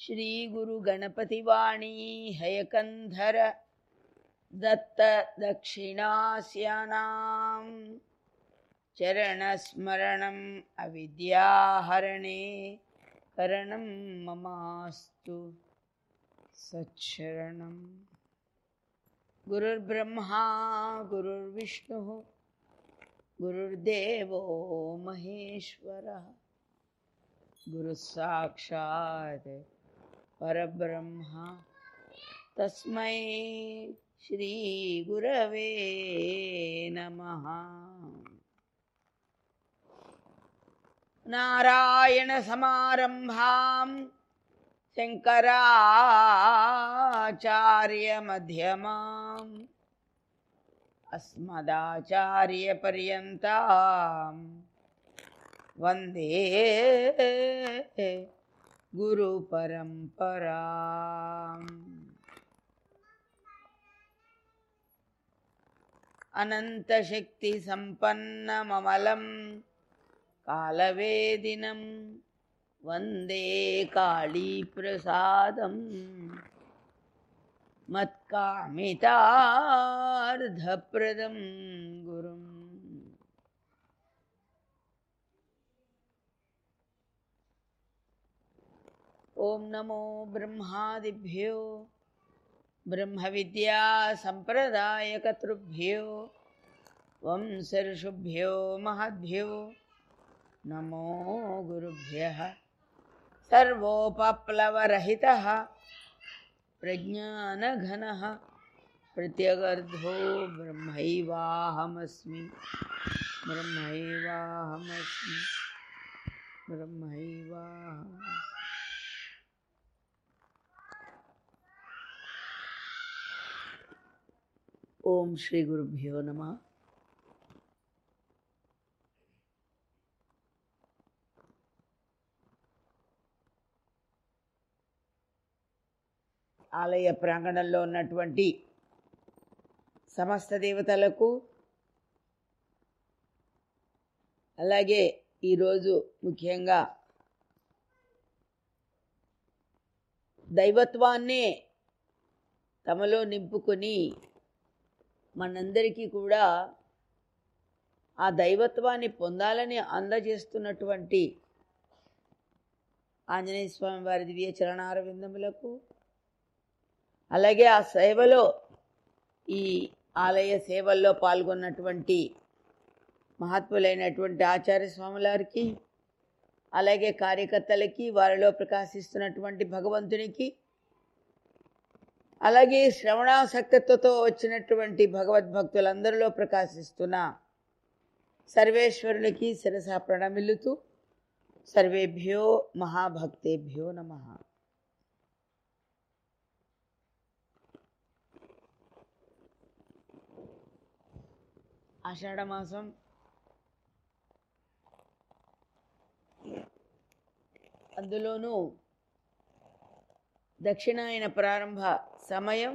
श्रीगुरुगणपतिवाणी हयकन्धर दत्त दक्षिणास्यानां चरणस्मरणम् अविद्याहरणे करणं ममास्तु सच्छरणम् गुरुर्ब्रह्मा गुरुर्विष्णुः गुरुर्देवो महेश्वरः गुरुसाक्षात् परब्रह्म तस्मै श्रीगुरवे नमः नारायणसमारम्भां शङ्कराचार्यमध्यमाम् अस्मदाचार्यपर्यन्तां वन्दे गुरुपरम्पराम् अनन्तशक्तिसम्पन्नममलं कालवेदिनं वन्दे कालीप्रसादम् मत्कामितार्धप्रदं गुरुम् ॐ नमो ब्रह्मादिभ्यो ब्रह्मविद्यासम्प्रदायकतृभ्यो वंसर्षुभ्यो महद्भ्यो नमो गुरुभ्यः सर्वोपप्लवरहितः प्रज्ञानघनः प्रत्यगर्धो ब्रह्मैवाहमस्मि ब्रह्मैवाहमस्मि ब्रह्मैवाहम् ఓం శ్రీ గురుభ్యో నమ ఆలయ ప్రాంగణంలో ఉన్నటువంటి సమస్త దేవతలకు అలాగే ఈరోజు ముఖ్యంగా దైవత్వాన్నే తమలో నింపుకొని మనందరికీ కూడా ఆ దైవత్వాన్ని పొందాలని అందజేస్తున్నటువంటి ఆంజనేయ స్వామి వారి దివ్య చరణారవిందములకు అలాగే ఆ సేవలో ఈ ఆలయ సేవల్లో పాల్గొన్నటువంటి మహాత్ములైనటువంటి ఆచార్య స్వాములారికి అలాగే కార్యకర్తలకి వారిలో ప్రకాశిస్తున్నటువంటి భగవంతునికి అలాగే శ్రవణాసక్తతో వచ్చినటువంటి భగవద్భక్తులందరిలో ప్రకాశిస్తున్న సర్వేశ్వరునికి శిరస ప్రణమిల్లుతూ సర్వేభ్యో మహాభక్తేభ్యో నమ ఆషాఢమాసం అందులోనూ దక్షిణాయన ప్రారంభ సమయం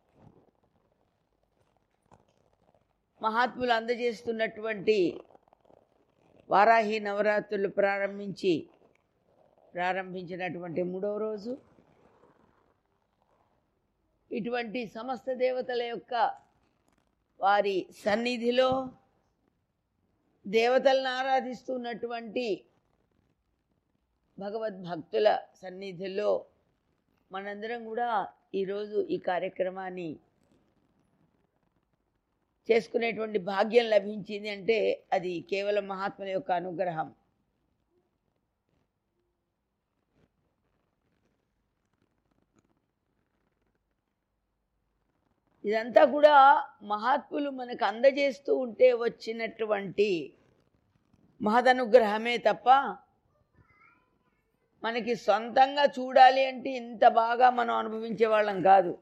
మహాత్ములు అందజేస్తున్నటువంటి వారాహి నవరాత్రులు ప్రారంభించి ప్రారంభించినటువంటి మూడవ రోజు ఇటువంటి సమస్త దేవతల యొక్క వారి సన్నిధిలో దేవతలను ఆరాధిస్తున్నటువంటి భగవద్భక్తుల సన్నిధిలో మనందరం కూడా ఈరోజు ఈ కార్యక్రమాన్ని చేసుకునేటువంటి భాగ్యం లభించింది అంటే అది కేవలం మహాత్ముల యొక్క అనుగ్రహం ఇదంతా కూడా మహాత్ములు మనకు అందజేస్తూ ఉంటే వచ్చినటువంటి మహదనుగ్రహమే తప్ప మనకి సొంతంగా చూడాలి అంటే ఇంత బాగా మనం అనుభవించే వాళ్ళం కాదు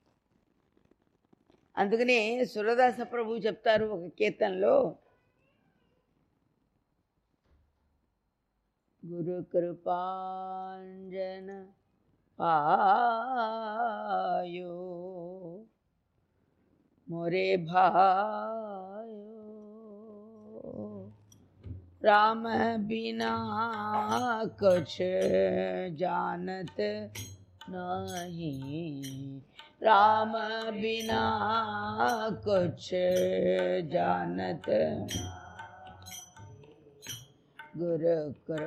అందుకనే సురదాస ప్రభు చెప్తారు ఒక కీర్తనలో గురు కృపాంజన పాయో मोरे भायो राम बिना कुछ जानत नहीं राम बिना कुछ जानत गुरु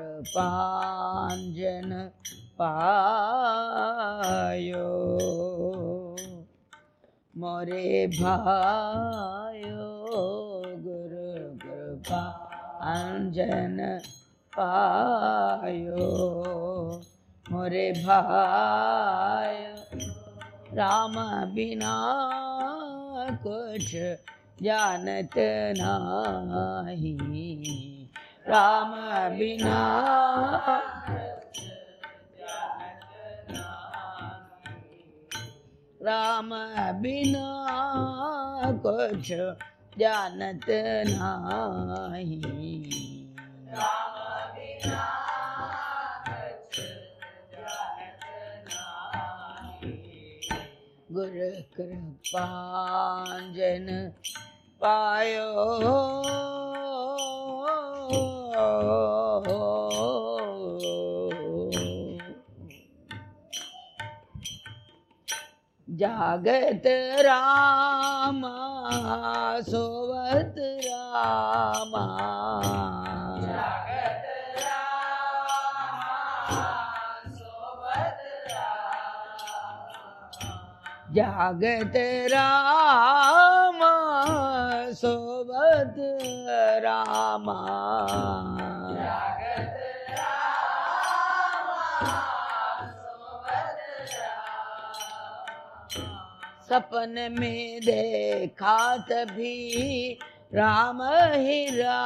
कृपांजन पायो मोरे भायो गुरु कृपा अंजन पायो मोरे भाय राम बिना कुछ जानत नाही राम बिना राम बिना कुछ जानत नाही गुरु कृपांजन पायो जागत रामा सोवत रामा जागत रामा सोबत रामा सपन में देखा तभी राम ही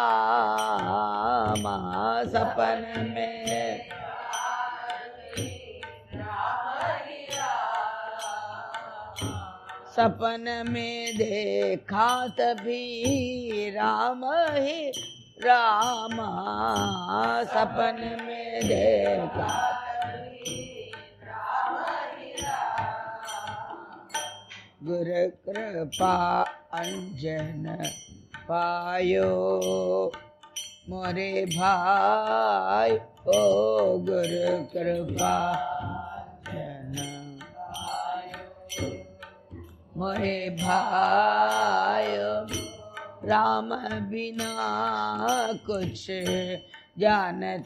रामा सपन में सपन में देखा तभी राम ही रामा सपन में देखा गुरु कृपा अंजन पायो मोरे भाई ओ गुरु कृपा अंजन मोरे भाई राम बिना कुछ जानत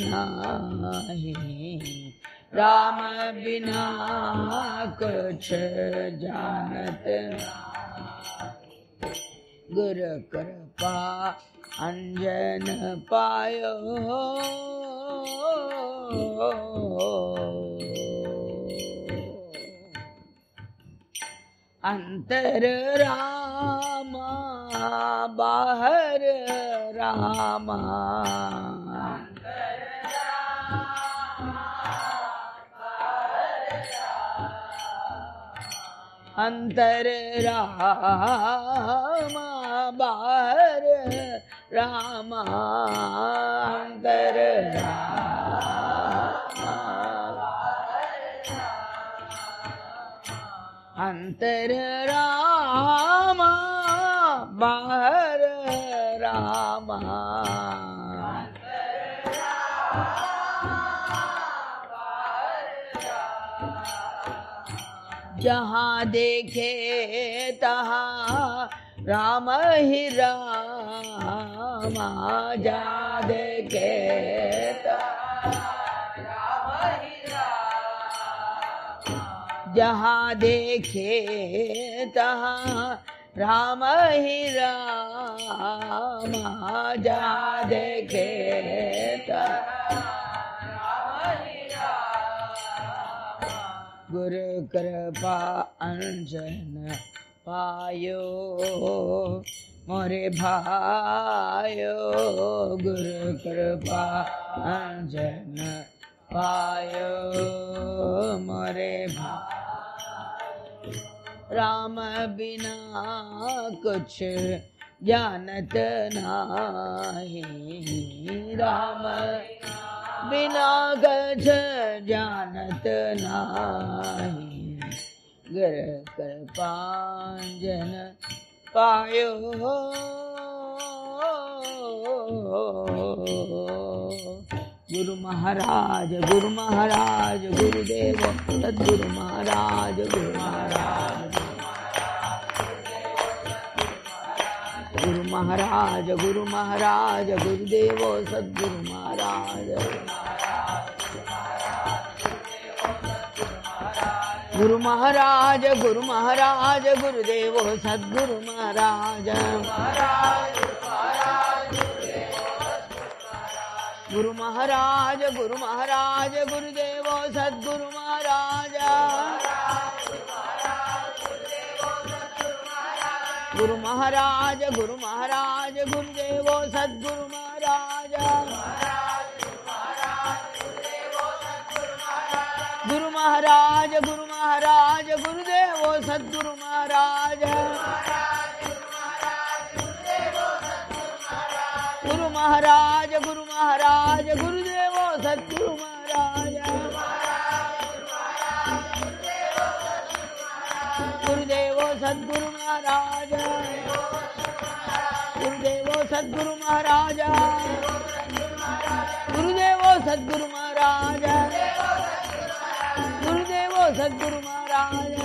नहीं राम बिना कुछ जानत गुरु कृपा अंजन पायो अंतर रामा बाहर रामा अंतर रामा बाहर रामा अंतर रामा अंतर रामा बाहर रामा जहाँ देखे तहाँ राम ही रामा जहाँ देखे जहाँ देखे तहाँ राम ही रामा जहाँ देखे गुरु कृपा अंजन पायो मोरे भायो गुरु कृपा अंजन पायो मोरे भा राम बिना कुछ जानत नाही राम बिना गज जानत नाही गर कृपांजन पायो గురు మహారాజ గురు మహారాజ గురుదేవ సద్గురు మహారాజ గురు మహారాజ గురు మహారాజ గురు మహారాజ గురుదేవో సద్గురు మహారాజ గురు మహారాజ గురు మహారాజ గురుదేవో సద్గురు మహారాజ గురు మహారాజ గురు మహారాజ గురుదేవో సద్గురు మహారాజ గురు మహారాజ గురు మహారాజ గురుదేవో సద్గురు మహారాజ గురు మహారాజ గురు మహారాజ గురుదేవో సద్గురు మహారాజ గురు మహారాజ గురు మహారాజ గురుదేవో సద్గురు మహారాజ గురుదేవో సద్గురు మహారాజ గురుదేవో సద్గురు మహారాజ గురుదేవో సద్గురు మహారాజ గురుదేవో సద్గురు మహారాజ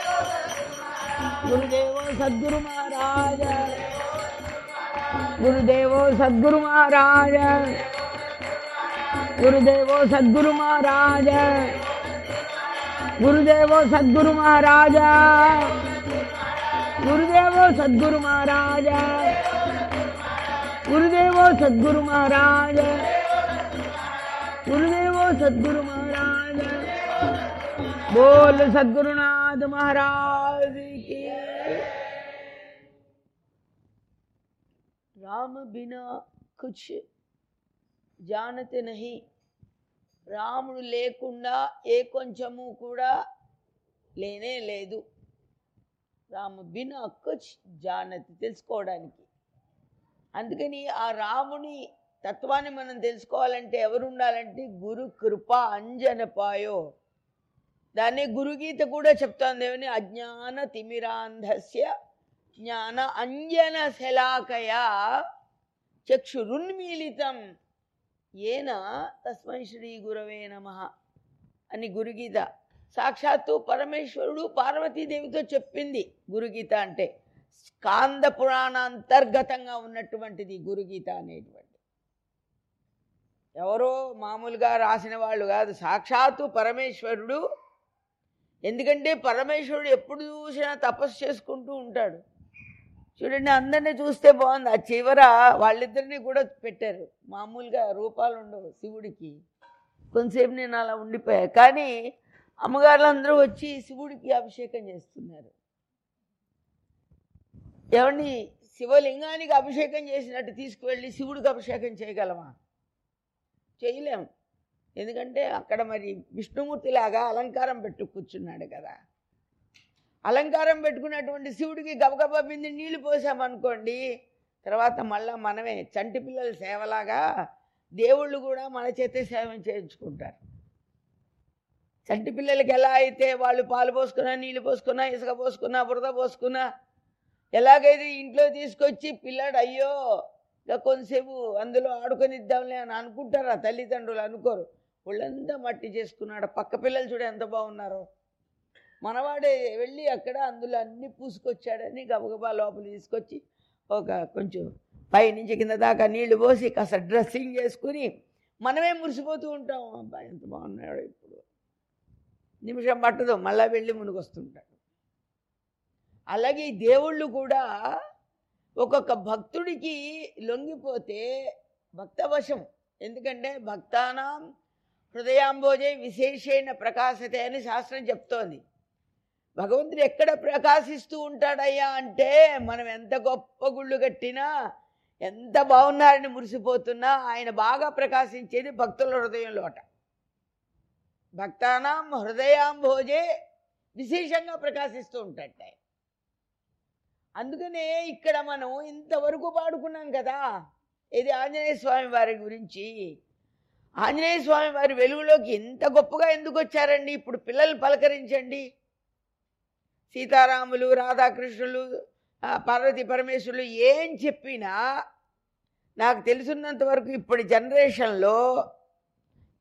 గురుదేవో సద్గురు మహారాజ గురుదేవో సద్గురు మహారాజ గురుదేవో సద్గురు మహారాజ గురుదేవో సద్గురు మహారాజ గురుదేవో సద్గురు మహారాజ గురుదేవో సద్గురు మహారాజ గురుదేవో సద్గురు మహారాజ बोल सदगुरुनाथ महाराज की राम बिना कुछ जानते नहीं రాముడు లేకుండా ఏ కొంచెము కూడా లేనే లేదు రామ బినా కుచ్ జానతి తెలుసుకోవడానికి అందుకని ఆ రాముని తత్వాన్ని మనం తెలుసుకోవాలంటే ఎవరు ఉండాలంటే గురు కృప అంజనపాయో దాన్ని గురుగీత కూడా చెప్తోంది ఏమని అజ్ఞాన తిమిరాంధస్య జ్ఞాన అంజన శలాకయ చక్షురున్మీలితం ఏన తస్మై శ్రీ గురవే నమ అని గురుగీత సాక్షాత్తు పరమేశ్వరుడు పార్వతీదేవితో చెప్పింది గురుగీత అంటే స్కాంద పురాణ అంతర్గతంగా ఉన్నటువంటిది గురుగీత అనేటువంటి ఎవరో మామూలుగా రాసిన వాళ్ళు కాదు సాక్షాత్తు పరమేశ్వరుడు ఎందుకంటే పరమేశ్వరుడు ఎప్పుడు చూసినా తపస్సు చేసుకుంటూ ఉంటాడు చూడండి అందరినీ చూస్తే బాగుంది ఆ చివర వాళ్ళిద్దరిని కూడా పెట్టారు మామూలుగా రూపాలు ఉండవు శివుడికి కొంతసేపు నేను అలా ఉండిపోయా కానీ అమ్మగారులందరూ వచ్చి శివుడికి అభిషేకం చేస్తున్నారు ఎవరిని శివలింగానికి అభిషేకం చేసినట్టు తీసుకువెళ్ళి శివుడికి అభిషేకం చేయగలమా చేయలేం ఎందుకంటే అక్కడ మరి విష్ణుమూర్తిలాగా అలంకారం పెట్టు కూర్చున్నాడు కదా అలంకారం పెట్టుకున్నటువంటి శివుడికి గబగబా బింది నీళ్లు పోసామనుకోండి తర్వాత మళ్ళా మనమే చంటి పిల్లల సేవలాగా దేవుళ్ళు కూడా మన చేతే సేవ చేయించుకుంటారు చంటి పిల్లలకి ఎలా అయితే వాళ్ళు పాలు పోసుకున్నా నీళ్లు పోసుకున్నా ఇసుక పోసుకున్నా బురద పోసుకున్నా ఎలాగైతే ఇంట్లో తీసుకొచ్చి పిల్లాడు అయ్యో ఇక కొంతసేపు అందులో ఆడుకొనిద్దాంలే అని అనుకుంటారు ఆ తల్లిదండ్రులు అనుకోరు ఒళ్ళంతా మట్టి చేసుకున్నాడు పక్క పిల్లలు చూడ ఎంత బాగున్నారో మనవాడే వెళ్ళి అక్కడ అందులో అన్ని పూసుకొచ్చాడని గబగబా లోపల తీసుకొచ్చి ఒక కొంచెం పైనుంచి కింద దాకా నీళ్లు పోసి కాస్త డ్రెస్సింగ్ చేసుకుని మనమే మురిసిపోతూ ఉంటాం అబ్బా ఎంత బాగున్నాడు ఇప్పుడు నిమిషం పట్టదు మళ్ళా వెళ్ళి మునిగొస్తుంటాడు అలాగే ఈ దేవుళ్ళు కూడా ఒక్కొక్క భక్తుడికి లొంగిపోతే భక్తవశం ఎందుకంటే భక్తానాం హృదయాంబోజే విశేషేణ ప్రకాశతే అని శాస్త్రం చెప్తోంది భగవంతుడు ఎక్కడ ప్రకాశిస్తూ ఉంటాడయ్యా అంటే మనం ఎంత గొప్ప గుళ్ళు కట్టినా ఎంత బాగున్నారని మురిసిపోతున్నా ఆయన బాగా ప్రకాశించేది భక్తుల హృదయంలోట భక్తానాం హృదయాంబోజే విశేషంగా ప్రకాశిస్తూ ఉంటాడు ఆయన అందుకనే ఇక్కడ మనం ఇంతవరకు పాడుకున్నాం కదా ఇది ఆంజనేయ స్వామి వారి గురించి ఆంజనేయ స్వామి వారి వెలుగులోకి ఇంత గొప్పగా ఎందుకు వచ్చారండి ఇప్పుడు పిల్లలు పలకరించండి సీతారాములు రాధాకృష్ణులు ఆ, పార్వతీ పరమేశ్వరులు ఏం చెప్పినా నాకు తెలుసున్నంత వరకు ఇప్పటి జనరేషన్లో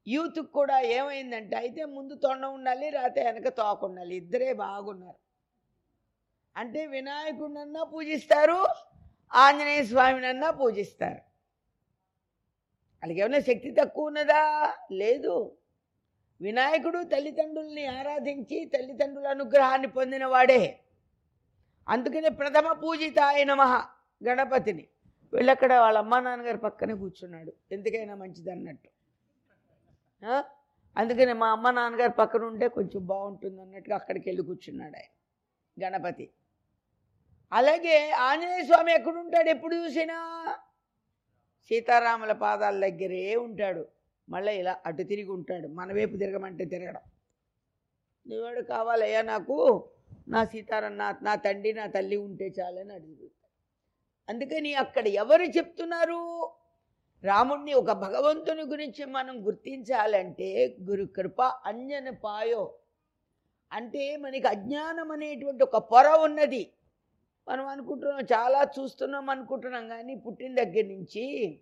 యూత్కి కూడా ఏమైందంటే అయితే ముందు తొండ ఉండాలి రాతే వెనక తోక ఉండాలి ఇద్దరే బాగున్నారు అంటే వినాయకుడినన్నా పూజిస్తారు ఆంజనేయ స్వామినన్నా పూజిస్తారు వాళ్ళకి ఏమైనా శక్తి తక్కువ ఉన్నదా లేదు వినాయకుడు తల్లిదండ్రుల్ని ఆరాధించి తల్లిదండ్రుల అనుగ్రహాన్ని పొందిన వాడే అందుకనే ప్రథమ పూజిత ఆయన మహా గణపతిని వీళ్ళక్కడ వాళ్ళ అమ్మా నాన్నగారి పక్కనే కూర్చున్నాడు ఎందుకైనా మంచిది అన్నట్టు ఆ? అందుకని మా అమ్మ నాన్నగారి పక్కన ఉంటే కొంచెం బాగుంటుంది అన్నట్టుగా అక్కడికి వెళ్ళి కూర్చున్నాడు ఆయన గణపతి అలాగే ఆంజనేయ స్వామి ఎక్కడుంటాడు ఎప్పుడు చూసినా సీతారాముల పాదాల దగ్గరే ఉంటాడు మళ్ళీ ఇలా అటు తిరిగి ఉంటాడు మన వైపు తిరగమంటే తిరగడం నువ్వాడు కావాలయ్యా నాకు నా సీతారాం నా నా తండ్రి నా తల్లి ఉంటే చాలని అడుగుతాడు అందుకని అక్కడ ఎవరు చెప్తున్నారు రాముణ్ణి ఒక భగవంతుని గురించి మనం గుర్తించాలంటే గురు కృప అంజన పాయో అంటే మనకి అజ్ఞానం అనేటువంటి ఒక పొర ఉన్నది మనం అనుకుంటున్నాం చాలా చూస్తున్నాం అనుకుంటున్నాం కానీ పుట్టిన దగ్గర నుంచి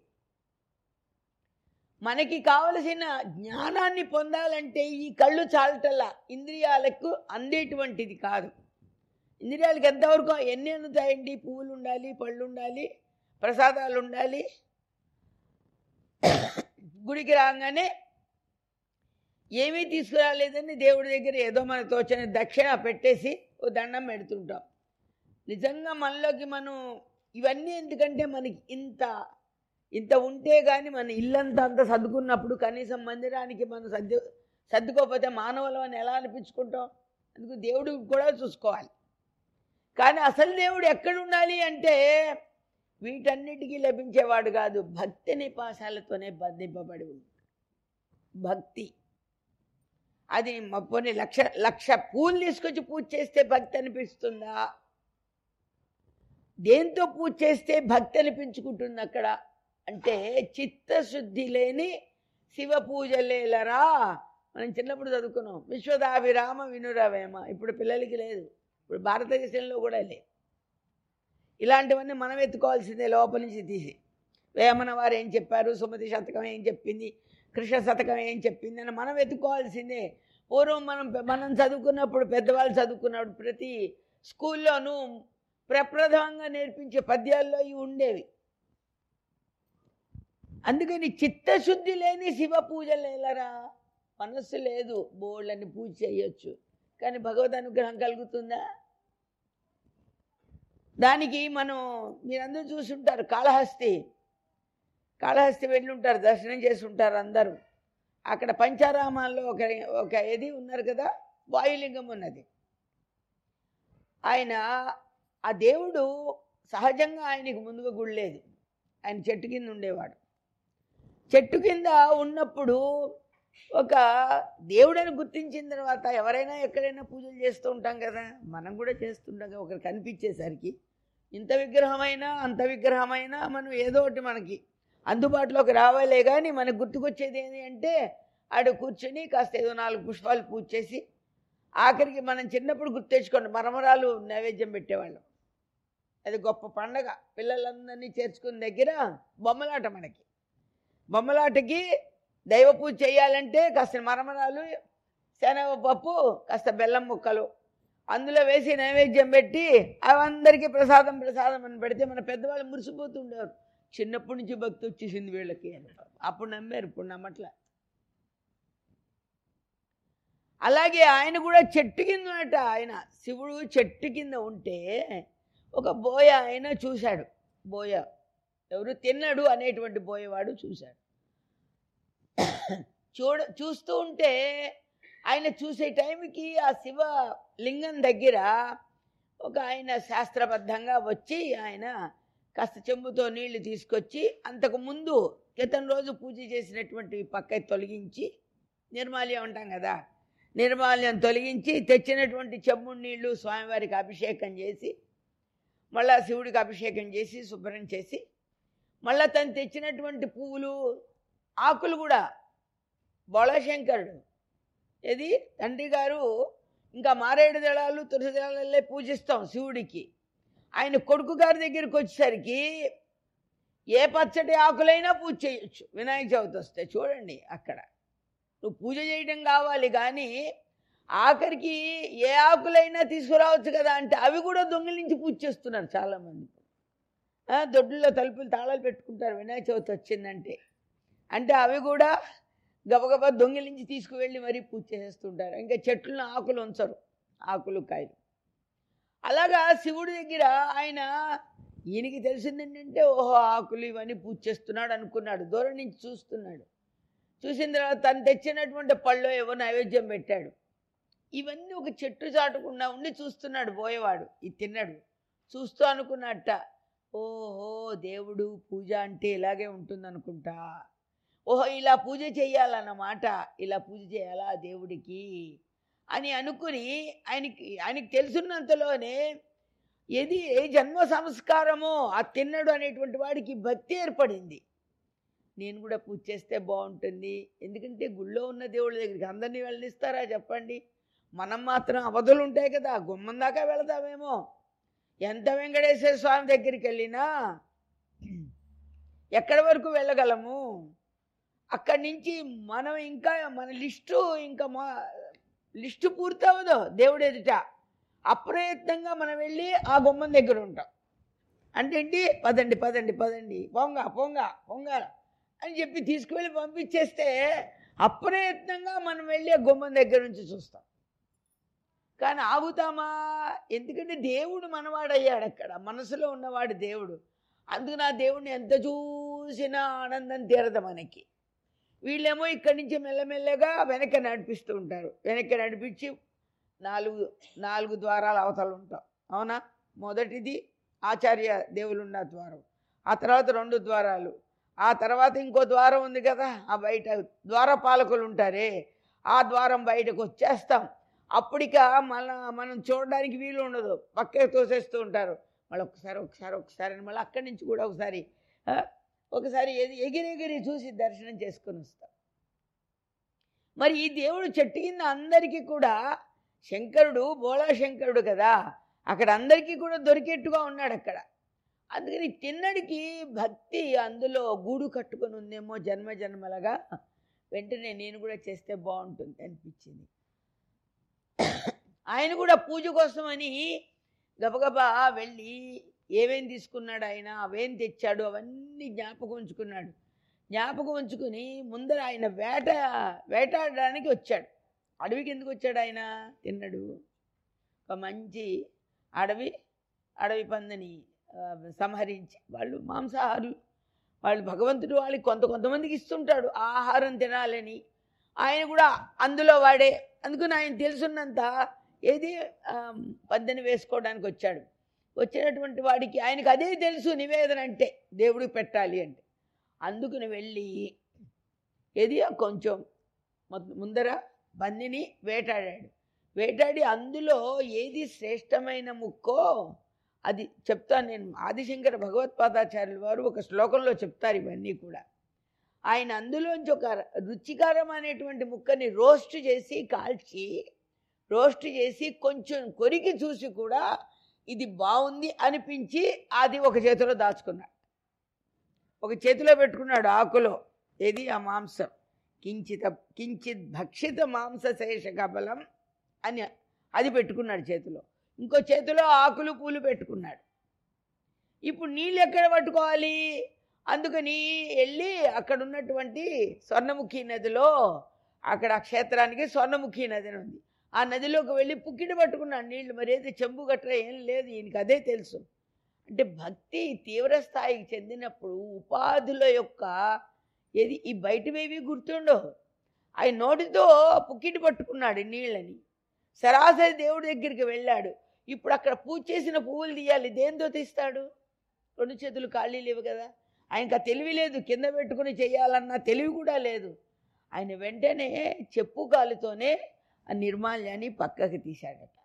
మనకి కావలసిన జ్ఞానాన్ని పొందాలంటే ఈ కళ్ళు చాలటల్లా ఇంద్రియాలకు అందేటువంటిది కాదు ఇంద్రియాలకు ఎంతవరకు ఎన్ని అందుతాయండి పువ్వులు ఉండాలి పళ్ళు ఉండాలి ప్రసాదాలు ఉండాలి గుడికి రాగానే ఏమీ తీసుకురాలేదని దేవుడి దగ్గర ఏదో మనకు తోచిన దక్షిణ పెట్టేసి ఓ దండం పెడుతుంటాం నిజంగా మనలోకి మనం ఇవన్నీ ఎందుకంటే మనకి ఇంత ఇంత ఉంటే కానీ మన ఇల్లంతా అంతా సర్దుకున్నప్పుడు కనీసం మందిరానికి మనం సర్దు సర్దుకోకపోతే మానవులు అని ఎలా అనిపించుకుంటాం అందుకు దేవుడు కూడా చూసుకోవాలి కానీ అసలు దేవుడు ఎక్కడ ఉండాలి అంటే వీటన్నిటికీ లభించేవాడు కాదు భక్తి నిపాసాలతోనే బంధింపబడి ఉంది భక్తి అది పోనీ లక్ష లక్ష పూలు తీసుకొచ్చి పూజ చేస్తే భక్తి అనిపిస్తుందా దేంతో పూజ చేస్తే భక్తి అనిపించుకుంటుంది అక్కడ అంటే చిత్తశుద్ధి లేని శివ పూజలేలరా మనం చిన్నప్పుడు చదువుకున్నాం విశ్వదాభిరామ వినురవేమ ఇప్పుడు పిల్లలకి లేదు ఇప్పుడు భారతదేశంలో కూడా లేదు ఇలాంటివన్నీ మనం ఎత్తుకోవాల్సిందే లోపల నుంచి తీసి వేమన వారు ఏం చెప్పారు సుమతి శతకం ఏం చెప్పింది కృష్ణ శతకం ఏం చెప్పింది అని మనం ఎత్తుకోవాల్సిందే పూర్వం మనం మనం చదువుకున్నప్పుడు పెద్దవాళ్ళు చదువుకున్నప్పుడు ప్రతి స్కూల్లోనూ ప్రప్రథమంగా నేర్పించే పద్యాల్లో ఇవి ఉండేవి అందుకని చిత్తశుద్ధి లేని శివ పూజలు ఎలారా మనస్సు లేదు బోళ్ళని పూజ చేయొచ్చు కానీ భగవద్ అనుగ్రహం కలుగుతుందా దానికి మనం మీరందరూ చూసుంటారు కాళహస్తి కాళహస్తి వెళ్ళి ఉంటారు దర్శనం చేసి ఉంటారు అందరూ అక్కడ పంచారామాల్లో ఒక ఒక ఇది ఉన్నారు కదా వాయులింగం ఉన్నది ఆయన ఆ దేవుడు సహజంగా ఆయనకు ముందుగా గుళ్ళేది ఆయన చెట్టు కింద ఉండేవాడు చెట్టు కింద ఉన్నప్పుడు ఒక దేవుడని గుర్తించిన తర్వాత ఎవరైనా ఎక్కడైనా పూజలు చేస్తూ ఉంటాం కదా మనం కూడా చేస్తుంటాం కదా ఒకరు కనిపించేసరికి ఇంత విగ్రహమైనా అంత విగ్రహమైనా మనం ఏదో ఒకటి మనకి అందుబాటులోకి రావాలే కానీ మనకు గుర్తుకొచ్చేది ఏంటి అంటే ఆడు కూర్చొని కాస్త ఏదో నాలుగు పుష్పాలు పూజ చేసి ఆఖరికి మనం చిన్నప్పుడు గుర్తు తెచ్చుకోండి మరమరాలు నైవేద్యం పెట్టేవాళ్ళం అది గొప్ప పండగ పిల్లలందరినీ చేర్చుకున్న దగ్గర బొమ్మలాట మనకి బొమ్మలాటకి దైవ పూజ చేయాలంటే కాస్త మరమరాలు శనగపప్పు కాస్త బెల్లం ముక్కలు అందులో వేసి నైవేద్యం పెట్టి అవి అందరికీ ప్రసాదం ప్రసాదం అని పెడితే మన పెద్దవాళ్ళు మురిసిపోతుండేవారు చిన్నప్పటి నుంచి భక్తి వచ్చేసింది వీళ్ళకి అని అప్పుడు నమ్మారు ఇప్పుడు నమ్మట్లే అలాగే ఆయన కూడా చెట్టు కింద ఉన్నట్ట ఆయన శివుడు చెట్టు కింద ఉంటే ఒక బోయ ఆయన చూశాడు బోయ ఎవరు తిన్నాడు అనేటువంటి బోయవాడు చూశాడు చూడ చూస్తూ ఉంటే ఆయన చూసే టైంకి ఆ శివ లింగం దగ్గర ఒక ఆయన శాస్త్రబద్ధంగా వచ్చి ఆయన కాస్త చెంబుతో నీళ్లు తీసుకొచ్చి అంతకు ముందు క్రితం రోజు పూజ చేసినటువంటి పక్క తొలగించి నిర్మాల్యం అంటాం కదా నిర్మాల్యం తొలగించి తెచ్చినటువంటి చెంబు నీళ్లు స్వామివారికి అభిషేకం చేసి మళ్ళా శివుడికి అభిషేకం చేసి శుభ్రం చేసి మళ్ళా తను తెచ్చినటువంటి పువ్వులు ఆకులు కూడా బోళశంకరుడు ఇది తండ్రి గారు ఇంకా మారేడు దళాలు తులసి దళాలే పూజిస్తాం శివుడికి ఆయన కొడుకు గారి దగ్గరికి వచ్చేసరికి ఏ పచ్చటి ఆకులైనా పూజ చేయొచ్చు వినాయక చవితి వస్తే చూడండి అక్కడ నువ్వు పూజ చేయడం కావాలి కానీ ఆఖరికి ఏ ఆకులైనా తీసుకురావచ్చు కదా అంటే అవి కూడా దొంగిలించి పూజ చేస్తున్నారు చాలామంది ఆ, దొడ్లలో తలుపులు తాళాలు పెట్టుకుంటారు వినాయక చవితి వచ్చిందంటే అంటే అవి కూడా గబగబా దొంగిలించి తీసుకువెళ్ళి మరీ పూజ చేస్తుంటారు ఇంకా చెట్లను ఆకులు ఉంచరు ఆకులు కాయలు అలాగా శివుడి దగ్గర ఆయన ఈయనకి తెలిసింది ఏంటంటే ఓహో ఆకులు ఇవన్నీ పూజ చేస్తున్నాడు అనుకున్నాడు దూరం నుంచి చూస్తున్నాడు చూసిన తర్వాత తను తెచ్చినటువంటి పళ్ళు ఏవో నైవేద్యం పెట్టాడు ఇవన్నీ ఒక చెట్టు చాటుకుండా ఉండి చూస్తున్నాడు పోయేవాడు ఇది తిన్నాడు చూస్తూ అనుకున్నట్ట ఓహో దేవుడు పూజ అంటే ఇలాగే ఉంటుంది అనుకుంటా ఓహో ఇలా పూజ చేయాలన్నమాట ఇలా పూజ చేయాలా దేవుడికి అని అనుకుని ఆయనకి ఆయనకి తెలుసున్నంతలోనే ఏది ఏ జన్మ సంస్కారమో ఆ తిన్నడు అనేటువంటి వాడికి భక్తి ఏర్పడింది నేను కూడా పూజ చేస్తే బాగుంటుంది ఎందుకంటే గుళ్ళో ఉన్న దేవుడి దగ్గరికి అందరినీ వెళ్ళనిస్తారా చెప్పండి మనం మాత్రం అవధులు ఉంటాయి కదా గుమ్మం దాకా వెళదామేమో ఎంత వెంకటేశ్వర స్వామి దగ్గరికి వెళ్ళినా ఎక్కడి వరకు వెళ్ళగలము అక్కడి నుంచి మనం ఇంకా మన లిస్టు ఇంకా మా లిస్టు పూర్తవదు దేవుడు ఎదుట అప్రయత్నంగా మనం వెళ్ళి ఆ గుమ్మం దగ్గర ఉంటాం అంటే ఏంటి పదండి పదండి పదండి పొంగ పొంగ పొంగ అని చెప్పి తీసుకువెళ్ళి పంపించేస్తే అప్రయత్నంగా మనం వెళ్ళి ఆ గుమ్మం దగ్గర నుంచి చూస్తాం కానీ ఆగుతామా ఎందుకంటే దేవుడు మనవాడయ్యాడు అక్కడ మనసులో ఉన్నవాడు దేవుడు అందుకు నా దేవుడిని ఎంత చూసినా ఆనందం తీరదు మనకి వీళ్ళేమో ఇక్కడి నుంచి మెల్లమెల్లగా వెనక్కి నడిపిస్తూ ఉంటారు వెనక్కి నడిపించి నాలుగు నాలుగు ద్వారాలు అవతల ఉంటాం అవునా మొదటిది ఆచార్య దేవులున్న ద్వారం ఆ తర్వాత రెండు ద్వారాలు ఆ తర్వాత ఇంకో ద్వారం ఉంది కదా ఆ బయట ద్వారపాలకులు ఉంటారే ఆ ద్వారం బయటకు వచ్చేస్తాం అప్పటిక మన మనం చూడడానికి వీలు ఉండదు పక్కకి తోసేస్తూ ఉంటారు మళ్ళీ ఒకసారి ఒకసారి ఒకసారి అని మళ్ళీ అక్కడి నుంచి కూడా ఒకసారి ఆ, ఒకసారి ఎగి- ఎగిరి ఎగిరి చూసి దర్శనం చేసుకొని వస్తాం మరి ఈ దేవుడు చెట్టు కింద అందరికీ కూడా శంకరుడు బోళా శంకరుడు కదా అక్కడ అందరికీ కూడా దొరికేట్టుగా ఉన్నాడు అక్కడ అందుకని తిన్నడికి భక్తి అందులో గూడు కట్టుకొని ఉందేమో జన్మ జన్మలుగా వెంటనే నేను కూడా చేస్తే బాగుంటుంది అనిపించింది ఆయన కూడా పూజ కోసమని గబగబా వెళ్ళి ఏమేం తీసుకున్నాడు ఆయన అవేం తెచ్చాడు అవన్నీ జ్ఞాపకం ఉంచుకున్నాడు జ్ఞాపకం ఉంచుకుని ముందర ఆయన వేట వేటాడడానికి వచ్చాడు అడవికి ఎందుకు వచ్చాడు ఆయన తిన్నాడు ఒక మంచి అడవి అడవి పందిని ఆ, సంహరించి వాళ్ళు మాంసాహారులు వాళ్ళు భగవంతుడు వాళ్ళకి కొంత కొంతమందికి ఇస్తుంటాడు ఆ ఆహారం తినాలని ఆయన కూడా అందులో వాడే అందుకని ఆయన తెలుసున్నంత ఏది ఆ, పందిని వేసుకోవడానికి వచ్చాడు వచ్చినటువంటి వాడికి ఆయనకు అదే తెలుసు నివేదన అంటే దేవుడికి పెట్టాలి అంటే అందుకుని వెళ్ళి ఏది కొంచెం మొద- ముందర బందిని వేటాడాడు వేటాడి అందులో ఏది శ్రేష్టమైన ముక్కో అది చెప్తాను నేను ఆదిశంకర భగవత్పాదాచార్యుల వారు ఒక శ్లోకంలో చెప్తారు ఇవన్నీ కూడా ఆయన అందులోంచి ఒక రుచికరం అనేటువంటి ముక్కని రోస్ట్ చేసి కాల్చి రోస్ట్ చేసి కొంచెం కొరికి చూసి కూడా ఇది బాగుంది అనిపించి అది ఒక చేతిలో దాచుకున్నాడు ఒక చేతిలో పెట్టుకున్నాడు ఆకులో ఏది ఆ మాంసం కించిత కించిత్ భక్షిత మాంస శేష కబలం అని అది పెట్టుకున్నాడు చేతిలో ఇంకో చేతిలో ఆకులు పూలు పెట్టుకున్నాడు ఇప్పుడు నీళ్ళు ఎక్కడ పట్టుకోవాలి అందుకని వెళ్ళి అక్కడ ఉన్నటువంటి స్వర్ణముఖి నదిలో అక్కడ ఆ క్షేత్రానికి స్వర్ణముఖి నది అని ఉంది ఆ నదిలోకి వెళ్ళి పుక్కిడి పట్టుకున్నాడు నీళ్లు మరి ఏది చెంబు గట్ర ఏం లేదు ఈయనకి అదే తెలుసు అంటే భక్తి తీవ్ర స్థాయికి చెందినప్పుడు ఉపాధుల యొక్క ఏది ఈ బయటవేవి గుర్తుండవు ఆయన నోటితో పుక్కిటి పట్టుకున్నాడు ఈ నీళ్ళని సరాసరి దేవుడి దగ్గరికి వెళ్ళాడు ఇప్పుడు అక్కడ పూజ చేసిన పువ్వులు తీయాలి దేంతో తీస్తాడు రెండు చేతులు ఖాళీ లేవు కదా ఆయనకు ఆ తెలివి లేదు కింద పెట్టుకుని చేయాలన్న తెలివి కూడా లేదు ఆయన వెంటనే చెప్పు కాలుతోనే ఆ నిర్మాల్యాన్ని పక్కకి తీశాడట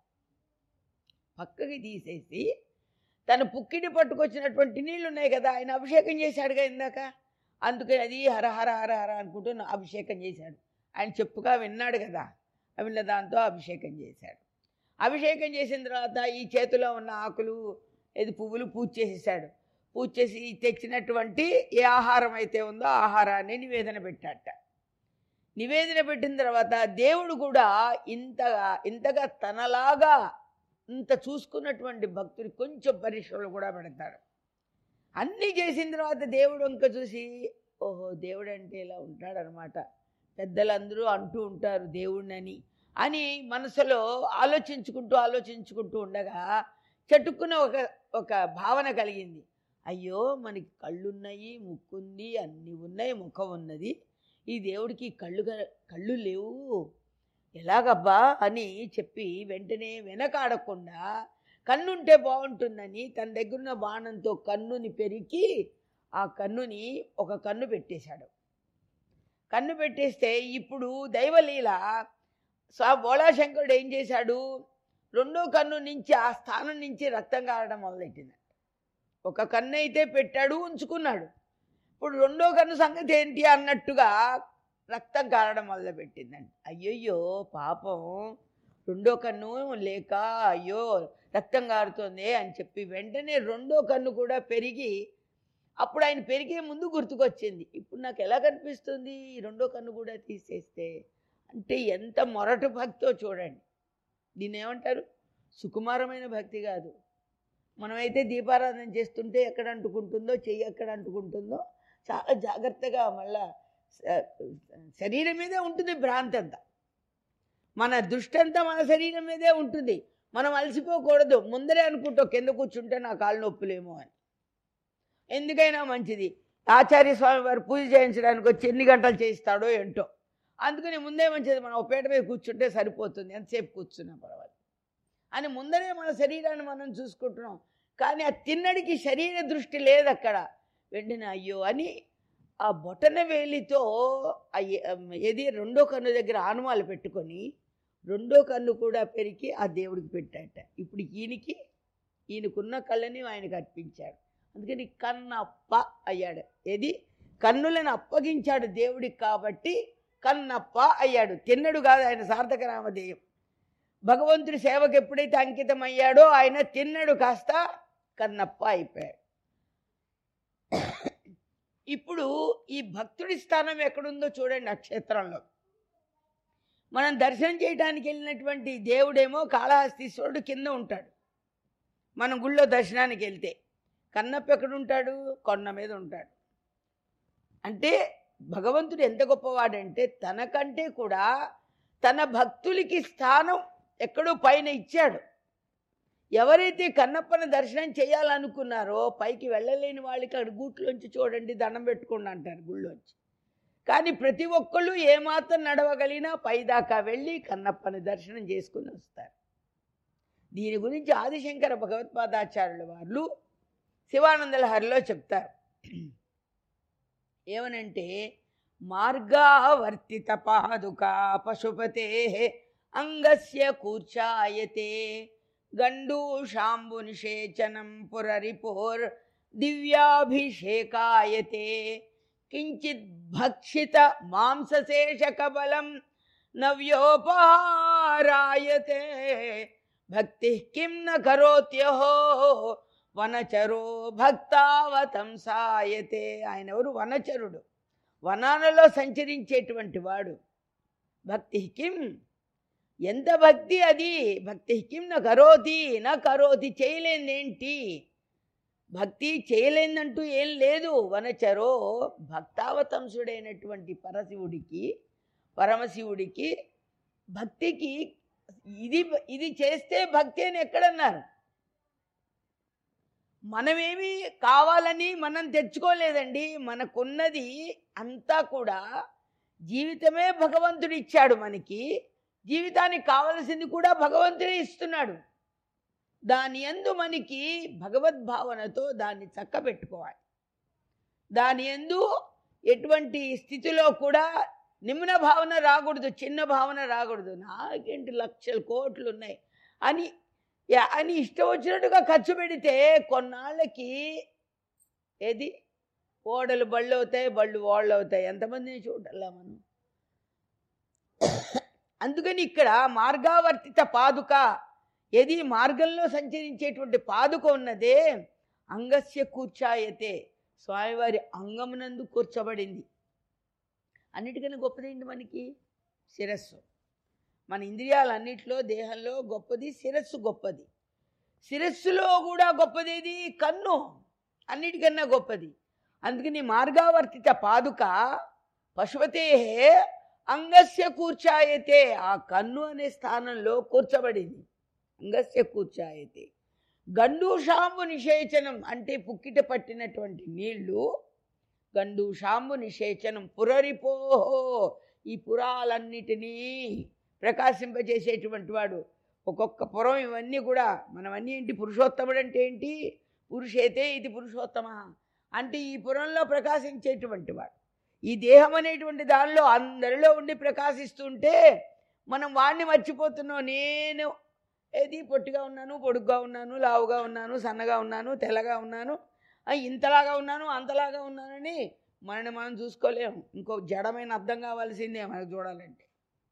పక్కకి తీసేసి తను పుక్కిడి పట్టుకొచ్చినటువంటి నీళ్ళు ఉన్నాయి కదా ఆయన అభిషేకం చేశాడుగా ఇందాక అందుకని అది హర హర హర హర అనుకుంటూ నా అభిషేకం చేశాడు ఆయన చెప్పుగా విన్నాడు కదా విన్న దాంతో అభిషేకం చేశాడు అభిషేకం చేసిన తర్వాత ఈ చేతిలో ఉన్న ఆకులు ఇది పువ్వులు పూజ చేసేసాడు పూజ చేసి తెచ్చినటువంటి ఏ ఆహారం అయితే ఉందో ఆ ఆహారాన్ని నివేదన పెట్టాట నివేదన పెట్టిన తర్వాత దేవుడు కూడా ఇంతగా ఇంతగా తనలాగా ఇంత చూసుకున్నటువంటి భక్తుడికి కొంచెం పరీక్షలు కూడా పెడతాడు అన్నీ చేసిన తర్వాత దేవుడు ఇంకా చూసి ఓహో దేవుడు అంటే ఇలా ఉంటాడనమాట పెద్దలందరూ అంటూ ఉంటారు దేవుడినని అని మనసులో ఆలోచించుకుంటూ ఆలోచించుకుంటూ ఉండగా చటుక్కున ఒక ఒక భావన కలిగింది అయ్యో మనకి కళ్ళున్నాయి ముక్కుంది అన్నీ ఉన్నాయి ముఖం ఉన్నది ఈ దేవుడికి కళ్ళు క- కళ్ళు లేవు ఎలాగబ్బా అని చెప్పి వెంటనే వెనకాడకుండా కన్నుంటే బాగుంటుందని తన దగ్గరున్న బాణంతో కన్నుని పెరికి ఆ కన్నుని ఒక కన్ను పెట్టేశాడు కన్ను పెట్టేస్తే ఇప్పుడు దైవలీల స్వా బోళాశంకరుడు ఏం చేశాడు రెండో కన్ను నుంచి ఆ స్థానం నుంచి రక్తం కారడం మొదలెట్టింది ఒక కన్ను అయితే పెట్టాడు ఉంచుకున్నాడు ఇప్పుడు రెండో కన్ను సంగతి ఏంటి అన్నట్టుగా రక్తం కారడం మొదలుపెట్టిందండి అయ్యయ్యో పాపం రెండో కన్ను లేక అయ్యో రక్తం కారుతోంది అని చెప్పి వెంటనే రెండో కన్ను కూడా పెరిగి అప్పుడు ఆయన పెరిగే ముందు గుర్తుకొచ్చింది ఇప్పుడు నాకు ఎలా కనిపిస్తుంది ఈ రెండో కన్ను కూడా తీసేస్తే అంటే ఎంత మొరటు భక్తో చూడండి దీన్ని ఏమంటారు సుకుమారమైన భక్తి కాదు మనమైతే దీపారాధన చేస్తుంటే ఎక్కడ అంటుకుంటుందో చెయ్యి ఎక్కడ అంటుకుంటుందో చాలా జాగ్రత్తగా మళ్ళా స- శరీరం మీదే ఉంటుంది భ్రాంతి అంతా మన దృష్టి అంతా మన శరీరం మీదే ఉంటుంది మనం అలసిపోకూడదు ముందరే అనుకుంటాం కింద కూర్చుంటే నా కాళ్ళు నొప్పులేమో అని ఎందుకైనా మంచిది ఆచార్య స్వామి వారు పూజ చేయించడానికి వచ్చి ఎన్ని గంటలు చేయిస్తాడో ఏంటో అందుకని ముందే మంచిది మనం ఒక పీట మీద కూర్చుంటే సరిపోతుంది ఎంతసేపు కూర్చున్నా పర్వాలేదు అని ముందరే మన శరీరాన్ని మనం చూసుకుంటున్నాం కానీ ఆ తిన్నడికి శరీర దృష్టి లేదు అక్కడ వెంటనే అయ్యో అని ఆ బొటన వేలితో ఆ ఏ- ఏది రెండో కన్ను దగ్గర ఆనుమాలు పెట్టుకొని రెండో కన్ను కూడా పెరికి ఆ దేవుడికి పెట్టాట ఇప్పుడు ఈయనకి ఈయనకున్న కళ్ళని ఆయనకు అర్పించాడు అందుకని కన్నప్ప అయ్యాడు ఏది కన్నులను అప్పగించాడు దేవుడికి కాబట్టి కన్నప్ప అయ్యాడు తిన్నడు కాదు ఆయన సార్థక నామధేయం భగవంతుడి సేవకు ఎప్పుడైతే అంకితం అయ్యాడో ఆయన తిన్నడు కాస్త కన్నప్ప అయిపోయాడు ఇప్పుడు ఈ భక్తుడి స్థానం ఎక్కడుందో చూడండి ఆ క్షేత్రంలో మనం దర్శనం చేయడానికి వెళ్ళినటువంటి దేవుడేమో కాళహస్తీశ్వరుడు కింద ఉంటాడు మనం గుళ్ళో దర్శనానికి వెళ్తే కన్నప్ప ఎక్కడుంటాడు కొండ మీద ఉంటాడు అంటే భగవంతుడు ఎంత గొప్పవాడంటే తనకంటే కూడా తన భక్తులకి స్థానం ఎక్కడో పైన ఇచ్చాడు ఎవరైతే కన్నప్పని దర్శనం చేయాలనుకున్నారో పైకి వెళ్ళలేని వాళ్ళకి అక్కడ గూట్లోంచి చూడండి దండం పెట్టుకోండి అంటారు గుళ్ళోంచి కానీ ప్రతి ఒక్కళ్ళు ఏమాత్రం నడవగలిగినా పైదాకా వెళ్ళి కన్నప్పని దర్శనం చేసుకుని వస్తారు దీని గురించి ఆదిశంకర భగవత్పాదాచార్యుల వాళ్ళు శివానంద లహరిలో చెప్తారు ఏమనంటే మార్గావర్తిత పాదుకా పశుపతే అంగస్య కూర్చాయతే గండూషాంబు నిషేచనం పురరిపోర్ దివ్యాభిషేకాయతే కించిత్ భక్షిత మాంసశేషకబలం నవ్యోపహారాయతే భక్తి కిం న కరోత్యహో వనచరో భక్తావతంసాయతే ఆయన ఎవరు వనచరుడు వనాలలో సంచరించేటువంటి వాడు భక్తి కిం ఎంత భక్తి అది భక్తి కిం నా కరోతి నా కరోతి చేయలేందేంటి భక్తి చేయలేందంటూ ఏం లేదు వనచరో భక్తావతంసుడైనటువంటి పరశివుడికి పరమశివుడికి భక్తికి ఇది ఇది చేస్తే భక్తి అని ఎక్కడన్నారు మనమేమి కావాలని మనం తెచ్చుకోలేదండి మనకున్నది అంతా కూడా జీవితమే భగవంతుడు ఇచ్చాడు మనకి జీవితానికి కావలసింది కూడా భగవంతుడే ఇస్తున్నాడు దాని ఎందు మనకి భగవద్భావనతో దాన్ని చక్కబెట్టుకోవాలి దాని ఎందు ఎటువంటి స్థితిలో కూడా నిమ్న భావన రాకూడదు చిన్న భావన రాకూడదు నాకేంటి లక్షల కోట్లు ఉన్నాయి అని యా- అని ఇష్టం వచ్చినట్టుగా ఖర్చు పెడితే కొన్నాళ్ళకి ఏది ఓడలు బళ్ళు అవుతాయి బళ్ళు ఓళ్ళు అవుతాయి ఎంతమందిని చూడాలా మనం అందుకని ఇక్కడ మార్గావర్తిత పాదుక ఏది మార్గంలో సంచరించేటువంటి పాదుక ఉన్నదే అంగస్య కూర్చాయతే స్వామివారి అంగమునందు కూర్చోబడింది అన్నిటికన్నా గొప్పదేంటి మనకి శిరస్సు మన ఇంద్రియాలన్నిటిలో దేహంలో గొప్పది శిరస్సు గొప్పది శిరస్సులో కూడా గొప్పదేది కన్ను అన్నిటికన్నా గొప్పది అందుకని మార్గావర్తిత పాదుక పశుపతే అంగస్య కూర్చాయతే ఆ కన్ను అనే స్థానంలో కూర్చబడింది అంగస్య కూర్చాయతే గండూషాంబు నిషేచనం అంటే పుక్కిట పట్టినటువంటి నీళ్లు గండూషాంబు నిషేచనం పురరిపోహో ఈ పురాలన్నిటినీ ప్రకాశింపజేసేటువంటి వాడు ఒక్కొక్క పురం ఇవన్నీ కూడా మనవన్నీ ఏంటి పురుషోత్తముడు అంటే ఏంటి పురుషైతే ఇది పురుషోత్తమ అంటే ఈ పురంలో ప్రకాశించేటువంటి వాడు ఈ దేహం అనేటువంటి దానిలో అందరిలో ఉండి ప్రకాశిస్తుంటే మనం వాడిని మర్చిపోతున్నాం నేను ఏది పొట్టిగా ఉన్నాను పొడుగ్గా ఉన్నాను లావుగా ఉన్నాను సన్నగా ఉన్నాను తెల్లగా ఉన్నాను ఆ, ఇంతలాగా ఉన్నాను అంతలాగా ఉన్నానని మనని మనం చూసుకోలేము ఇంకో జడమైన అర్థం కావాల్సిందే మనకు చూడాలంటే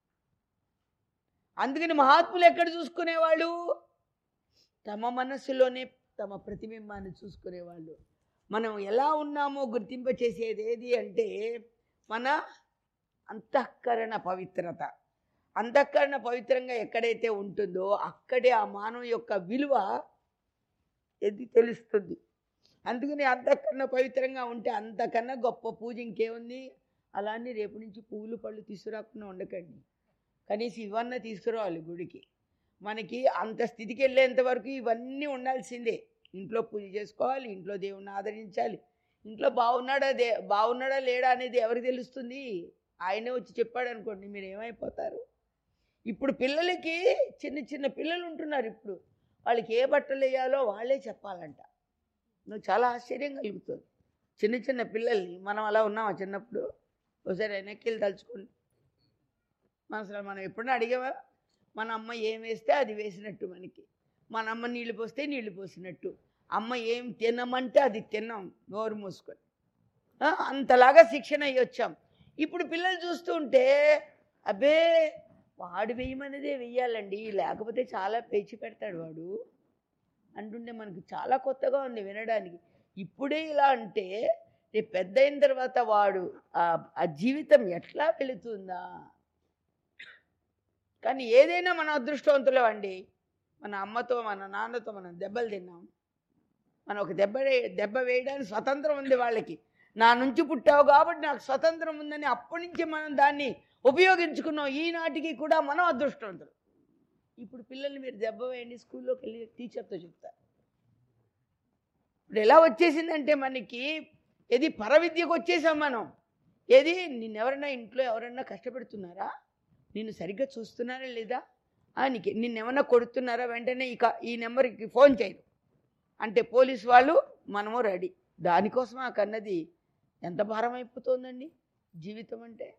అందుకని మహాత్ములు ఎక్కడ చూసుకునేవాళ్ళు తమ మనస్సులోనే తమ ప్రతిబింబాన్ని చూసుకునేవాళ్ళు మనం ఎలా ఉన్నామో గుర్తింపచేసేది ఏది అంటే మన అంతఃకరణ పవిత్రత అంతఃకరణ పవిత్రంగా ఎక్కడైతే ఉంటుందో అక్కడే ఆ మానవ యొక్క విలువ ఇది తెలుస్తుంది అందుకని అంతఃకరణ పవిత్రంగా ఉంటే అంతకన్నా గొప్ప పూజ ఇంకేముంది అలానే రేపు నుంచి పువ్వులు పళ్ళు తీసుకురాకుండా ఉండకండి కనీసం ఇవన్నీ తీసుకురావాలి గుడికి మనకి అంత స్థితికి వెళ్ళేంత వరకు ఇవన్నీ ఉండాల్సిందే ఇంట్లో పూజ చేసుకోవాలి ఇంట్లో దేవుణ్ణి ఆదరించాలి ఇంట్లో బాగున్నాడా దే బాగున్నాడా లేడా అనేది ఎవరికి తెలుస్తుంది ఆయనే వచ్చి చెప్పాడు అనుకోండి మీరు ఏమైపోతారు ఇప్పుడు పిల్లలకి చిన్న చిన్న పిల్లలు ఉంటున్నారు ఇప్పుడు వాళ్ళకి ఏ బట్టలు వేయాలో వాళ్ళే చెప్పాలంట నువ్వు చాలా ఆశ్చర్యం కలుగుతుంది చిన్న చిన్న పిల్లల్ని మనం అలా ఉన్నామా చిన్నప్పుడు ఒకసారి వెనక్కి తలుచుకోండి మన అసలు మనం ఎప్పుడైనా అడిగావా మన అమ్మ ఏం వేస్తే అది వేసినట్టు మనకి మన అమ్మ నీళ్ళు పోస్తే నీళ్లు పోసినట్టు అమ్మ ఏం తినమంటే అది తిన్నాం నోరు మూసుకొని ఆ, అంతలాగా శిక్షణ అయ్యి వచ్చాం ఇప్పుడు పిల్లలు చూస్తుంటే అబ్బే వాడు వేయమనేదే వెయ్యాలండి లేకపోతే చాలా పేచి పెడతాడు వాడు అంటుంటే మనకు చాలా కొత్తగా ఉంది వినడానికి ఇప్పుడే ఇలా అంటే రేపు పెద్ద అయిన తర్వాత వాడు ఆ- ఆ జీవితం ఎట్లా వెళుతుందా కానీ ఏదైనా మన అదృష్టవంతులం అండి మన అమ్మతో మన నాన్నతో మనం దెబ్బలు తిన్నాం మనం ఒక దెబ్బ వే- దెబ్బ వేయడానికి స్వతంత్రం ఉంది వాళ్ళకి నా నుంచి పుట్టావు కాబట్టి నాకు స్వతంత్రం ఉందని అప్పటి నుంచి మనం దాన్ని ఉపయోగించుకున్నాం ఈనాటికి కూడా మనం అదృష్టవంతులు ఇప్పుడు పిల్లల్ని మీరు దెబ్బ వేయండి స్కూల్లోకి వెళ్ళి టీచర్తో చెప్తారు ఇప్పుడు ఎలా వచ్చేసిందంటే మనకి ఏది పరవిద్యకు వచ్చేసాం మనం ఏది నిన్నెవరన్నా ఇంట్లో ఎవరన్నా కష్టపెడుతున్నారా నిన్ను సరిగ్గా చూస్తున్నారా లేదా ఆ, నీకు నిన్నెవరన్నా కొడుతున్నారా వెంటనే ఇక ఈ నెంబర్కి ఫోన్ చేయరు అంటే పోలీస్ వాళ్ళు మనము రెడీ దానికోసం ఆ కన్నది ఎంత భారం అయిపోతుందండి జీవితం అంటే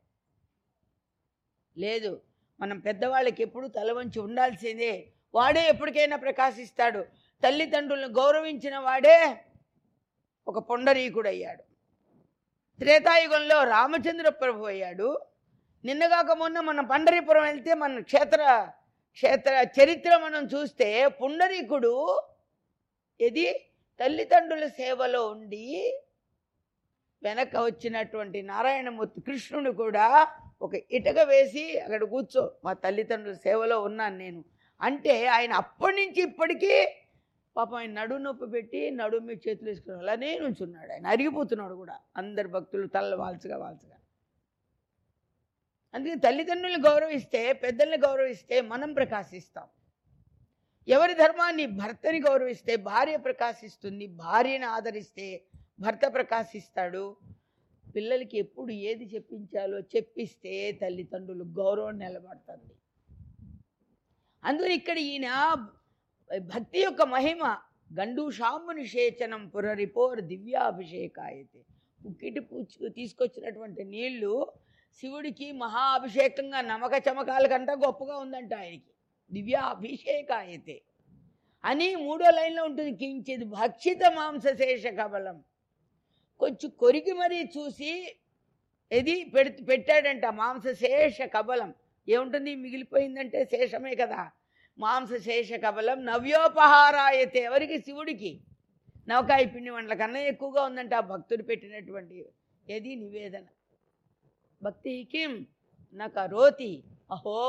లేదు మనం పెద్దవాళ్ళకి ఎప్పుడు తల వంచి ఉండాల్సిందే వాడే ఎప్పటికైనా ప్రకాశిస్తాడు తల్లిదండ్రులను గౌరవించిన వాడే ఒక పొండరీకుడు అయ్యాడు త్రేతాయుగంలో రామచంద్ర ప్రభు అయ్యాడు నిన్నగాక మొన్న మనం పండరీపురం వెళ్తే మన క్షేత్ర క్షేత్ర చరిత్ర మనం చూస్తే పుండరీకుడు ఇది తల్లిదండ్రుల సేవలో ఉండి వెనక వచ్చినటువంటి నారాయణమూర్తి కృష్ణుడు కూడా ఒక ఇటుక వేసి అక్కడ కూర్చో మా తల్లిదండ్రుల సేవలో ఉన్నాను నేను అంటే ఆయన అప్పటి నుంచి ఇప్పటికీ పాపం ఆయన నడుము నొప్పి పెట్టి నడుము మీద చేతులు వేసుకుని అలానే నుంచున్నాడు ఆయన అరిగిపోతున్నాడు కూడా అందరు భక్తులు తల్ల వాల్చగా వాల్చగా అందుకే తల్లిదండ్రులను గౌరవిస్తే పెద్దల్ని గౌరవిస్తే మనం ప్రకాశిస్తాం ఎవరి ధర్మాన్ని భర్తని గౌరవిస్తే భార్య ప్రకాశిస్తుంది భార్యని ఆదరిస్తే భర్త ప్రకాశిస్తాడు పిల్లలకి ఎప్పుడు ఏది చెప్పించాలో చెప్పిస్తే తల్లిదండ్రులు గౌరవం నిలబడుతుంది అందుకని ఇక్కడ ఈయన భక్తి యొక్క మహిమ గండూషాంబు నిషేచనం పురరిపోర్ దివ్యాభిషేకాయతే ఉక్కిటి పూచు తీసుకొచ్చినటువంటి నీళ్లు శివుడికి మహా అభిషేకంగా నమక చమకాల కంటే గొప్పగా ఉందంట ఆయనకి దివ్యాభిషేకాయతే అని మూడో లైన్లో ఉంటుంది కించిది భక్షిత మాంసశేష కబలం కొంచెం కొరికి మరీ చూసి ఇది పెడి పెట్టాడంట మాంసశేష కబలం ఏముంటుంది మిగిలిపోయిందంటే శేషమే కదా మాంసశేష కబలం నవ్యోపహారాయతే ఎవరికి శివుడికి నవకాయ పిండి వంటల కన్నా ఎక్కువగా ఉందంట ఆ భక్తుడు పెట్టినటువంటి ఏది నివేదన భక్తి కిం న కరోతి అహో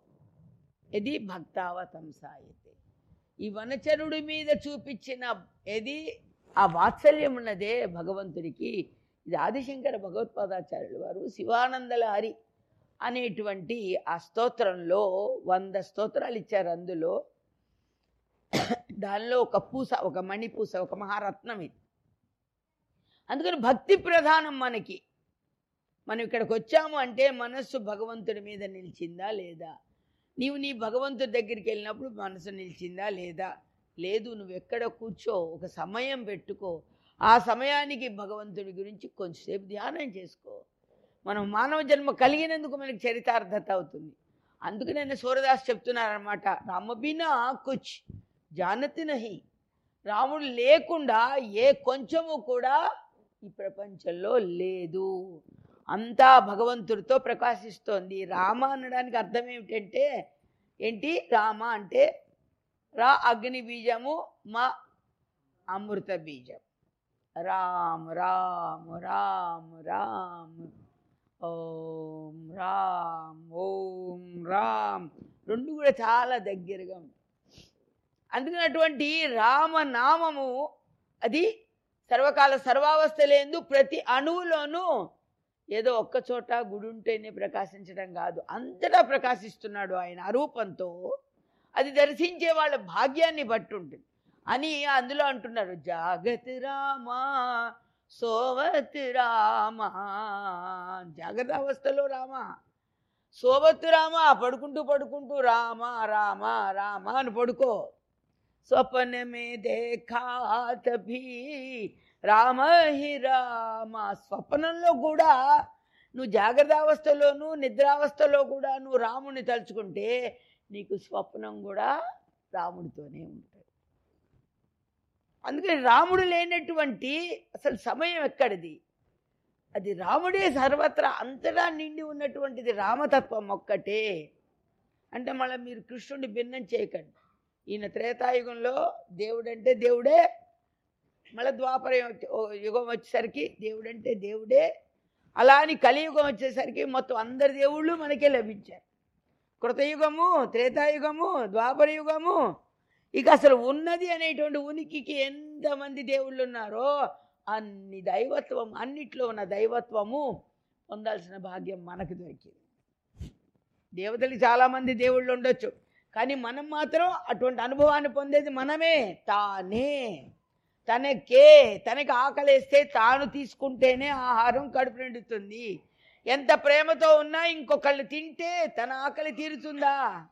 ఇది భక్తావతంసాయతే ఈ వనచరుడి మీద చూపించిన ఏది ఆ వాత్సల్యం ఉన్నదే భగవంతుడికి ఇది ఆదిశంకర భగవత్పాదాచార్యులు వారు శివానందలహరి అనేటువంటి ఆ స్తోత్రంలో వంద స్తోత్రాలు ఇచ్చారు అందులో దానిలో ఒక పూస ఒక మణిపూస ఒక మహారత్నం ఇది అందుకని భక్తి ప్రధానం మనకి మనం ఇక్కడికి వచ్చాము అంటే మనస్సు భగవంతుడి మీద నిలిచిందా లేదా నీవు నీ భగవంతుడి దగ్గరికి వెళ్ళినప్పుడు మనసు నిలిచిందా లేదా లేదు నువ్వు ఎక్కడ కూర్చో ఒక సమయం పెట్టుకో ఆ సమయానికి భగవంతుడి గురించి కొంచెంసేపు ధ్యానం చేసుకో మనం మానవ జన్మ కలిగినందుకు మనకి చరితార్థత అవుతుంది అందుకు నేను సూరదాస్ చెప్తున్నారనమాట రామబినా కుచ్ జానతి నహి రాముడు లేకుండా ఏ కొంచెము కూడా ఈ ప్రపంచంలో లేదు అంతా భగవంతుడితో ప్రకాశిస్తోంది రామ అనడానికి అర్థం ఏమిటంటే ఏంటి రామ అంటే రా అగ్ని బీజము మా అమృత బీజం రామ్ రామ్ రామ్ రామ్ ఓం రామ్ ఓం రామ్ రెండు కూడా చాలా దగ్గరగా ఉంటాయి అందుకని అటువంటి రామనామము అది సర్వకాల సర్వావస్థలేందు ప్రతి అణువులోనూ ఏదో ఒక్క చోట గుడి ఉంటేనే ప్రకాశించడం కాదు అంతటా ప్రకాశిస్తున్నాడు ఆయన అరూపంతో అది దర్శించే వాళ్ళ భాగ్యాన్ని బట్టి ఉంటుంది అని అందులో అంటున్నారు జాగతి రామా సోవత్ రామా జాగ్రత్త అవస్థలో రామా సోవత్ రామా పడుకుంటూ పడుకుంటూ రామ రామ రామ అని పడుకో స్వప్న మే దేఖా తభీ రామ హి రామ స్వప్నంలో కూడా నువ్వు జాగ్రత్త అవస్థలోను నిద్రావస్థలో కూడా నువ్వు రాముని తలుచుకుంటే నీకు స్వప్నం కూడా రాముడితోనే ఉంటుంది అందుకని రాముడు లేనటువంటి అసలు సమయం ఎక్కడిది అది రాముడే సర్వత్రా అంతటా నిండి ఉన్నటువంటిది రామతత్వం ఒక్కటే అంటే మళ్ళీ మీరు కృష్ణుడిని భిన్నం చేయకండి ఈయన త్రేతాయుగంలో దేవుడంటే దేవుడే మళ్ళీ ద్వాపర యుగ- ఓ యుగం వచ్చేసరికి దేవుడంటే దేవుడే అలా అని కలియుగం వచ్చేసరికి మొత్తం అందరి దేవుళ్ళు మనకే లభించారు కృతయుగము త్రేతాయుగము ద్వాపర యుగము ఇక అసలు ఉన్నది అనేటువంటి ఉనికికి ఎంతమంది దేవుళ్ళు ఉన్నారో అన్ని దైవత్వం అన్నిట్లో ఉన్న దైవత్వము పొందాల్సిన భాగ్యం మనకు దొరికింది దేవతలకి చాలామంది దేవుళ్ళు ఉండొచ్చు కానీ మనం మాత్రం అటువంటి అనుభవాన్ని పొందేది మనమే తానే తనకే తనకి ఆకలేస్తే తాను తీసుకుంటేనే ఆహారం కడుపు నిండుతుంది ఎంత ప్రేమతో ఉన్నా ఇంకొకళ్ళు తింటే తన ఆకలి తీరుతుందా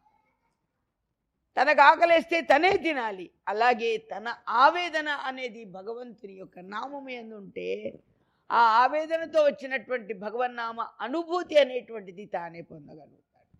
తనకు ఆకలేస్తే తనే తినాలి అలాగే తన ఆవేదన అనేది భగవంతుని యొక్క నామం ఉంటే ఆ ఆవేదనతో వచ్చినటువంటి భగవన్నామ అనుభూతి అనేటువంటిది తానే పొందగలుగుతాడు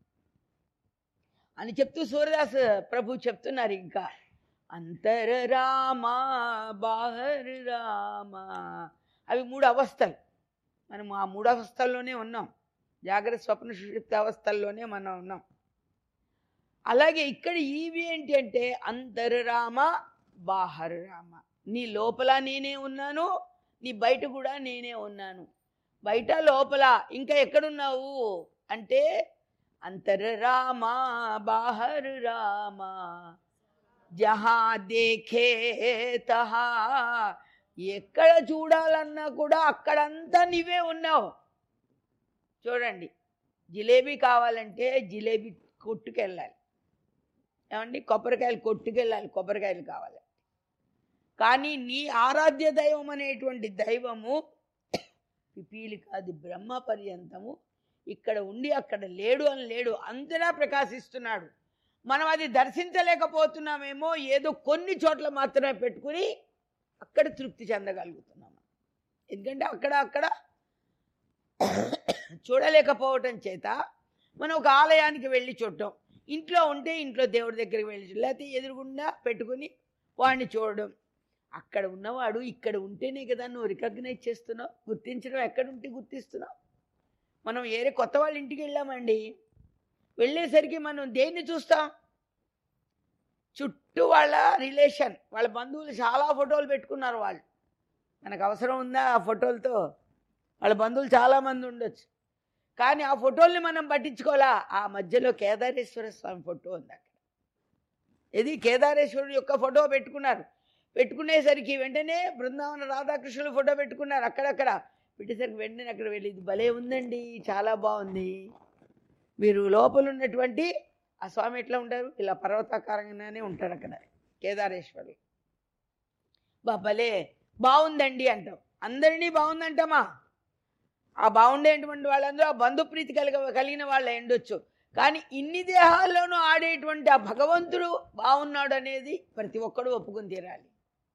అని చెప్తూ సూర్యదాస్ ప్రభు చెప్తున్నారు ఇంకా అంతర రామ బాహర్ రామ అవి మూడు అవస్థలు మనం ఆ మూడు అవస్థల్లోనే ఉన్నాం జాగ్రత్త స్వప్న సుషుప్త అవస్థల్లోనే మనం ఉన్నాం అలాగే ఇక్కడ ఇవి ఏంటి అంటే అంతర్ రామ బాహర్ రామ నీ లోపల నేనే ఉన్నాను నీ బయట కూడా నేనే ఉన్నాను బయట లోపల ఇంకా ఎక్కడున్నావు అంటే అంతర్ రామ బాహర్ రామ జహా దేఖే తహా ఎక్కడ చూడాలన్నా కూడా అక్కడంతా నీవే ఉన్నావు చూడండి జిలేబీ కావాలంటే జిలేబీ కొట్టుకెళ్ళాలి ఏమండి కొబ్బరికాయలు కొట్టుకెళ్ళాలి కొబ్బరికాయలు కావాలి కానీ నీ ఆరాధ్య దైవం అనేటువంటి దైవము పిపీలి కాదు బ్రహ్మ పర్యంతము ఇక్కడ ఉండి అక్కడ లేడు అని లేడు అంతటా ప్రకాశిస్తున్నాడు మనం అది దర్శించలేకపోతున్నామేమో ఏదో కొన్ని చోట్ల మాత్రమే పెట్టుకుని అక్కడ తృప్తి చెందగలుగుతున్నాం ఎందుకంటే అక్కడ అక్కడ చూడలేకపోవటం చేత మనం ఒక ఆలయానికి వెళ్ళి చూడటం ఇంట్లో ఉంటే ఇంట్లో దేవుడి దగ్గరికి వెళ్ళి చూడడం లేకపోతే ఎదురుగుండా పెట్టుకుని వాడిని చూడడం అక్కడ ఉన్నవాడు ఇక్కడ ఉంటేనే కదా నువ్వు రికగ్నైజ్ చేస్తున్నావు గుర్తించడం ఎక్కడ ఉంటే గుర్తిస్తున్నావు మనం ఏరే కొత్త వాళ్ళ ఇంటికి వెళ్ళామండి వెళ్ళేసరికి మనం దేన్ని చూస్తాం చుట్టూ వాళ్ళ రిలేషన్ వాళ్ళ బంధువులు చాలా ఫోటోలు పెట్టుకున్నారు వాళ్ళు మనకు అవసరం ఉందా ఆ ఫోటోలతో వాళ్ళ బంధువులు చాలామంది ఉండొచ్చు కానీ ఆ ఫోటోల్ని మనం పట్టించుకోవాలా ఆ మధ్యలో కేదారేశ్వర స్వామి ఫోటో ఉంది అక్కడ ఇది కేదారేశ్వరుడు యొక్క ఫోటో పెట్టుకున్నారు పెట్టుకునేసరికి వెంటనే బృందావన రాధాకృష్ణుల ఫోటో పెట్టుకున్నారు అక్కడక్కడ పెట్టేసరికి వెంటనే అక్కడ వెళ్ళి ఇది భలే ఉందండి చాలా బాగుంది మీరు లోపల ఉన్నటువంటి ఆ స్వామి ఎట్లా ఉంటారు ఇలా పర్వతాకారంగానే ఉంటారు అక్కడ కేదారేశ్వరుడు బా భలే బాగుందండి అంటాం అందరినీ బాగుందంటామా ఆ బాగుండేటువంటి వాళ్ళందరూ ఆ బంధుప్రీతి కలిగ కలిగిన వాళ్ళు ఎండొచ్చు కానీ ఇన్ని దేహాల్లోనూ ఆడేటువంటి ఆ భగవంతుడు బాగున్నాడు అనేది ప్రతి ఒక్కడు ఒప్పుకొని తీరాలి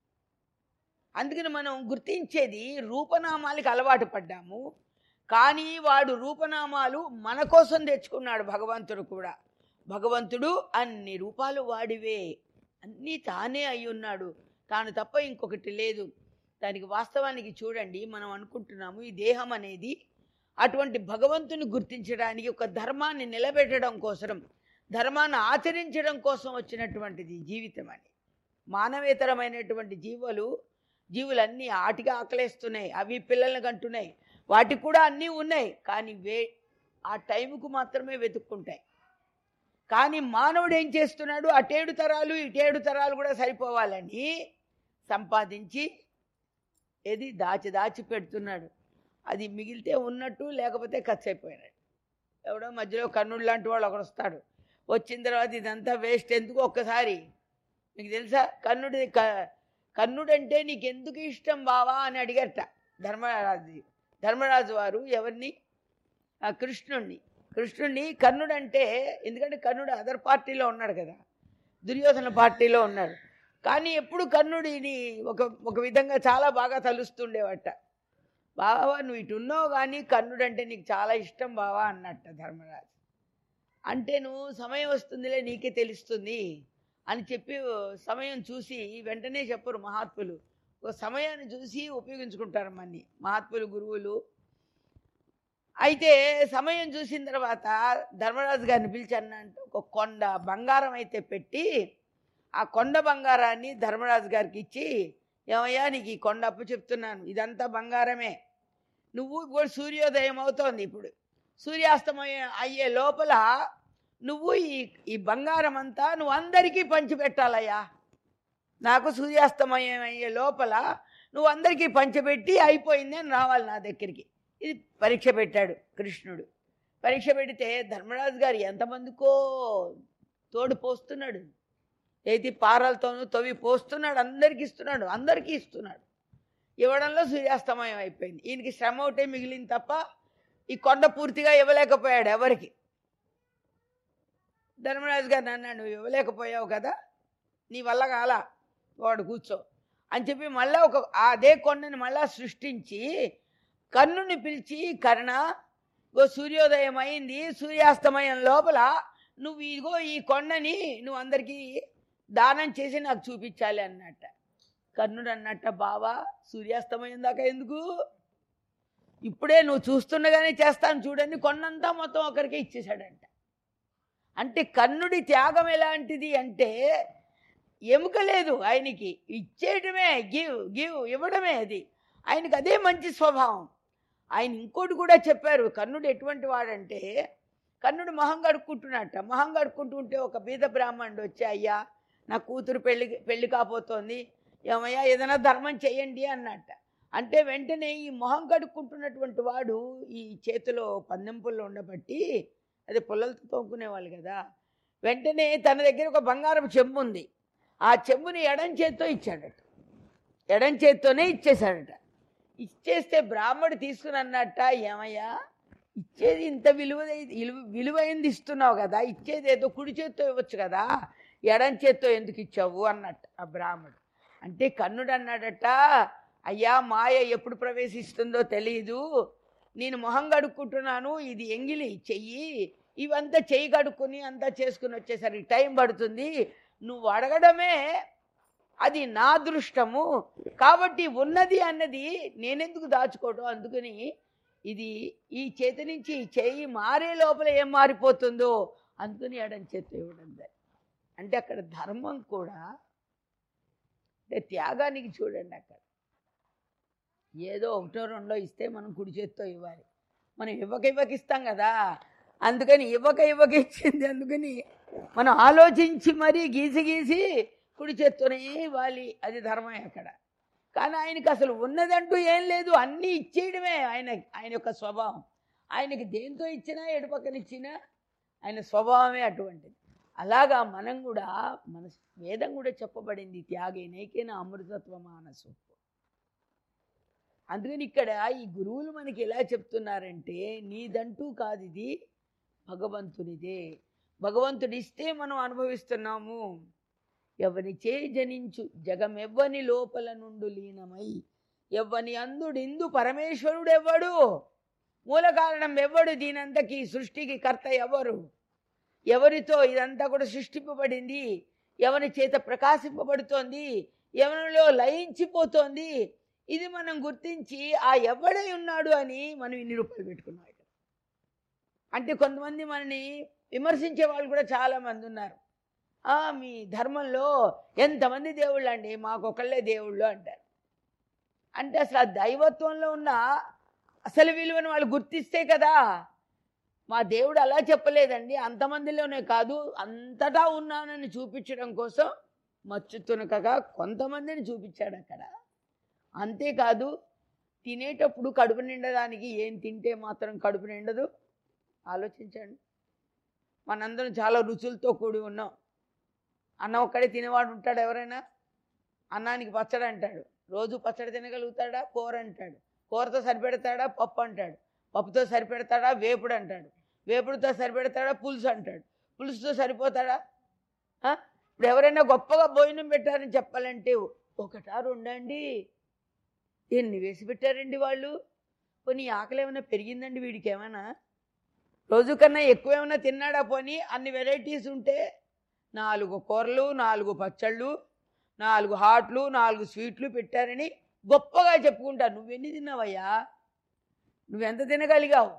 అందుకని మనం గుర్తించేది రూపనామాలకి అలవాటు పడ్డాము కానీ వాడు రూపనామాలు మన కోసం తెచ్చుకున్నాడు భగవంతుడు కూడా భగవంతుడు అన్ని రూపాలు వాడివే అన్నీ తానే అయి ఉన్నాడు తాను తప్ప ఇంకొకటి లేదు దానికి వాస్తవానికి చూడండి మనం అనుకుంటున్నాము ఈ దేహం అనేది అటువంటి భగవంతుని గుర్తించడానికి ఒక ధర్మాన్ని నిలబెట్టడం కోసం ధర్మాన్ని ఆచరించడం కోసం వచ్చినటువంటిది జీవితం అని మానవేతరమైనటువంటి జీవులు జీవులన్నీ ఆటిగా ఆకలేస్తున్నాయి అవి పిల్లల్ని కంటున్నాయి వాటికి కూడా అన్నీ ఉన్నాయి కానీ వే ఆ టైంకు మాత్రమే వెతుక్కుంటాయి కానీ మానవుడు ఏం చేస్తున్నాడు అటేడు తరాలు ఇటేడు తరాలు కూడా సరిపోవాలని సంపాదించి ఏది దాచి దాచి పెడుతున్నాడు అది మిగిలితే ఉన్నట్టు లేకపోతే ఖర్చు అయిపోయినట్టు ఎవడో మధ్యలో కర్ణుడు లాంటి వాడు ఒకడు వస్తాడు వచ్చిన తర్వాత ఇదంతా వేస్ట్ ఎందుకు ఒక్కసారి మీకు తెలుసా కర్ణుడి క కర్ణుడు అంటే నీకు ఎందుకు ఇష్టం బావా అని అడిగట ధర్మరాజు ధర్మరాజు వారు ఎవరిని ఆ కృష్ణుణ్ణి కృష్ణుణ్ణి కర్ణుడు అంటే ఎందుకంటే కర్ణుడు అదర్ పార్టీలో ఉన్నాడు కదా దుర్యోధన పార్టీలో ఉన్నాడు కానీ ఎప్పుడు కర్ణుడిని ఒక ఒక విధంగా చాలా బాగా తలుస్తుండేవట బావా నువ్వు ఇటు ఉన్నావు కానీ కర్ణుడు అంటే నీకు చాలా ఇష్టం బావా అన్నట్ట ధర్మరాజు అంటే నువ్వు సమయం వస్తుందిలే నీకే తెలుస్తుంది అని చెప్పి సమయం చూసి వెంటనే చెప్పరు మహాత్ములు ఒక సమయాన్ని చూసి ఉపయోగించుకుంటారు మన్ని మహాత్ములు గురువులు అయితే సమయం చూసిన తర్వాత ధర్మరాజు గారిని పిలిచి అన్నంటే ఒక కొండ బంగారం అయితే పెట్టి ఆ కొండ బంగారాన్ని ధర్మరాజు గారికి ఇచ్చి ఏమయ్యా నీకు ఈ కొండ అప్పు చెప్తున్నాను ఇదంతా బంగారమే నువ్వు ఇప్పుడు సూర్యోదయం అవుతోంది ఇప్పుడు సూర్యాస్తమయం అయ్యే లోపల నువ్వు ఈ ఈ బంగారం అంతా నువ్వు అందరికీ పంచిపెట్టాలయ్యా నాకు సూర్యాస్తమయం అయ్యే లోపల నువ్వు అందరికీ పంచిపెట్టి అయిపోయింది అని రావాలి నా దగ్గరికి ఇది పరీక్ష పెట్టాడు కృష్ణుడు పరీక్ష పెడితే ధర్మరాజు గారు ఎంతమందికో తోడు పోస్తున్నాడు ఏది పారలతోనూ తవ్వి పోస్తున్నాడు అందరికీ ఇస్తున్నాడు అందరికీ ఇస్తున్నాడు ఇవ్వడంలో సూర్యాస్తమయం అయిపోయింది ఈయనకి శ్రమ ఒకటే మిగిలింది తప్ప ఈ కొండ పూర్తిగా ఇవ్వలేకపోయాడు ఎవరికి ధర్మరాజు గారు అన్నాడు నువ్వు ఇవ్వలేకపోయావు కదా నీ వల్ల కాల వాడు కూర్చో అని చెప్పి మళ్ళీ ఒక అదే కొండని మళ్ళా సృష్టించి కర్ణుని పిలిచి కర్ణ ఇగో సూర్యోదయం అయింది సూర్యాస్తమయం లోపల నువ్వు ఇదిగో ఈ కొండని నువ్వు అందరికీ దానం చేసి నాకు చూపించాలి అన్నట్ట కర్ణుడు అన్నట్ట బావా సూర్యాస్తమయం దాకా ఎందుకు ఇప్పుడే నువ్వు చూస్తుండగానే చేస్తాను చూడండి కొండంతా మొత్తం ఒకరికే ఇచ్చేశాడంట అంటే కర్ణుడి త్యాగం ఎలాంటిది అంటే ఎముక లేదు ఆయనకి ఇచ్చేయటమే గివ్ గివ్ ఇవ్వడమే అది ఆయనకి అదే మంచి స్వభావం ఆయన ఇంకోటి కూడా చెప్పారు కర్ణుడు ఎటువంటి వాడంటే కర్ణుడు మొహం కడుక్కుంటున్నట్ట మొహం కడుక్కుంటూ ఉంటే ఒక బీద బ్రాహ్మణుడు వచ్చి అయ్యా నా కూతురు పెళ్లి పెళ్లి కాబోతోంది ఏమయ్యా ఏదైనా ధర్మం చేయండి అన్నట్ట అంటే వెంటనే ఈ మొహం కడుక్కుంటున్నటువంటి వాడు ఈ చేతిలో పందెం పుల్ల ఉండబట్టి అది పుల్లలతో తోముకునేవాళ్ళు కదా వెంటనే తన దగ్గర ఒక బంగారం చెంబు ఉంది ఆ చెంబుని ఎడం చేత్తో ఇచ్చాడట ఎడం చేత్తోనే ఇచ్చేశాడట ఇచ్చేస్తే బ్రాహ్మడు తీసుకుని అన్నట్ట ఏమయ్యా ఇచ్చేది ఇంత విలువ విలువైంది ఇస్తున్నావు కదా ఇచ్చేది ఏదో కుడి చేత్తో ఇవ్వచ్చు కదా ఎడం చేత్తో ఎందుకు ఇచ్చావు అన్నట్టు ఆ బ్రాహ్మడు అంటే కన్నుడు అన్నాడట అయ్యా మాయ ఎప్పుడు ప్రవేశిస్తుందో తెలియదు నేను మొహం కడుక్కుంటున్నాను ఇది ఎంగిలి చెయ్యి ఇవంతా చెయ్యి కడుక్కొని అంతా చేసుకుని వచ్చేసరికి టైం పడుతుంది నువ్వు అడగడమే అది నా దృష్టము కాబట్టి ఉన్నది అన్నది నేనెందుకు దాచుకోవడం అందుకని ఇది ఈ చేతి నుంచి ఈ చెయ్యి మారే లోపల ఏం మారిపోతుందో అందుకని ఎడం చేతి ఇవ్వడం దాన్ని. అంటే అక్కడ ధర్మం కూడా అంటే త్యాగానికి చూడండి అక్కడ ఏదో ఒకటో రెండో ఇస్తే మనం కుడి చేత్తో ఇవ్వాలి మనం ఇవ్వక ఇవ్వక ఇస్తాం కదా అందుకని ఇవ్వక ఇవ్వక ఇచ్చింది అందుకని మనం ఆలోచించి మరీ గీసి గీసి కుడి చేత్తోనే ఇవ్వాలి అది ధర్మమే అక్కడ కానీ ఆయనకి అసలు ఉన్నదంటూ ఏం లేదు అన్నీ ఇచ్చేయడమే ఆయన ఆయన యొక్క స్వభావం ఆయనకి దేంతో ఇచ్చినా ఎడుపక్కన ఇచ్చినా ఆయన స్వభావమే అటువంటిది అలాగా మనం కూడా మన వేదం కూడా చెప్పబడింది త్యాగే నైకేన అమృతత్వ మానసు అందుకని ఇక్కడ ఈ గురువులు మనకి ఎలా చెప్తున్నారంటే నీదంటూ కాదు ఇది భగవంతునిదే భగవంతుడు ఇస్తే మనం అనుభవిస్తున్నాము ఎవని చే జనించు జగమెవ్వని లోపల నుండు లీనమై ఎవ్వని అందుడిందు పరమేశ్వరుడు ఎవ్వడు మూల కారణం ఎవ్వడు దీనంతకి సృష్టికి కర్త ఎవరు ఎవరితో ఇదంతా కూడా సృష్టింపబడింది ఎవరి చేత ప్రకాశింపబడుతోంది ఎవరిలో లయించిపోతోంది ఇది మనం గుర్తించి ఆ ఎవడై ఉన్నాడు అని మనం ఇన్ని రూపాయలు పెట్టుకున్నాం ఇక్కడ అంటే కొంతమంది మనని విమర్శించే వాళ్ళు కూడా చాలా మంది ఉన్నారు "ఆ, మీ ధర్మంలో ఎంతమంది దేవుళ్ళు అండి మాకొకళ్ళే దేవుళ్ళు అంటారు అంటే అసలు ఆ దైవత్వంలో ఉన్న అసలు విలువను వాళ్ళు గుర్తిస్తే కదా మా దేవుడు అలా చెప్పలేదండి అంతమందిలోనే కాదు అంతటా ఉన్నానని చూపించడం కోసం మచ్చు తునకగా కొంతమందిని చూపించాడు అక్కడ అంతేకాదు తినేటప్పుడు కడుపు నిండడానికి ఏం తింటే మాత్రం కడుపు నిండదు ఆలోచించండి మనందరం చాలా రుచులతో కూడి ఉన్నాం అన్నం ఒక్కడే తినేవాడు ఉంటాడు ఎవరైనా అన్నానికి పచ్చడి అంటాడు రోజు పచ్చడి తినగలుగుతాడా కూర అంటాడు కూరతో సరిపెడతాడా పప్పు అంటాడు పప్పుతో సరిపెడతాడా వేపుడు అంటాడు వేపుడుతో సరిపెడతాడా పులుసు అంటాడు పులుసుతో సరిపోతాడా ఆ? ఇప్పుడు ఎవరైనా గొప్పగా భోజనం పెట్టారని చెప్పాలంటే ఒకటా రెండండి ఎన్ని వేసి పెట్టారండి వాళ్ళు పోనీ ఆకలి ఏమైనా పెరిగిందండి వీడికి ఏమైనా రోజు కన్నా ఎక్కువ ఏమైనా తిన్నాడా పోనీ అన్ని వెరైటీస్ ఉంటే నాలుగు కూరలు నాలుగు పచ్చళ్ళు నాలుగు హాట్లు నాలుగు స్వీట్లు పెట్టారని గొప్పగా చెప్పుకుంటారు నువ్వెన్ని తిన్నావయ్యా నువ్వెంత తినగలిగావు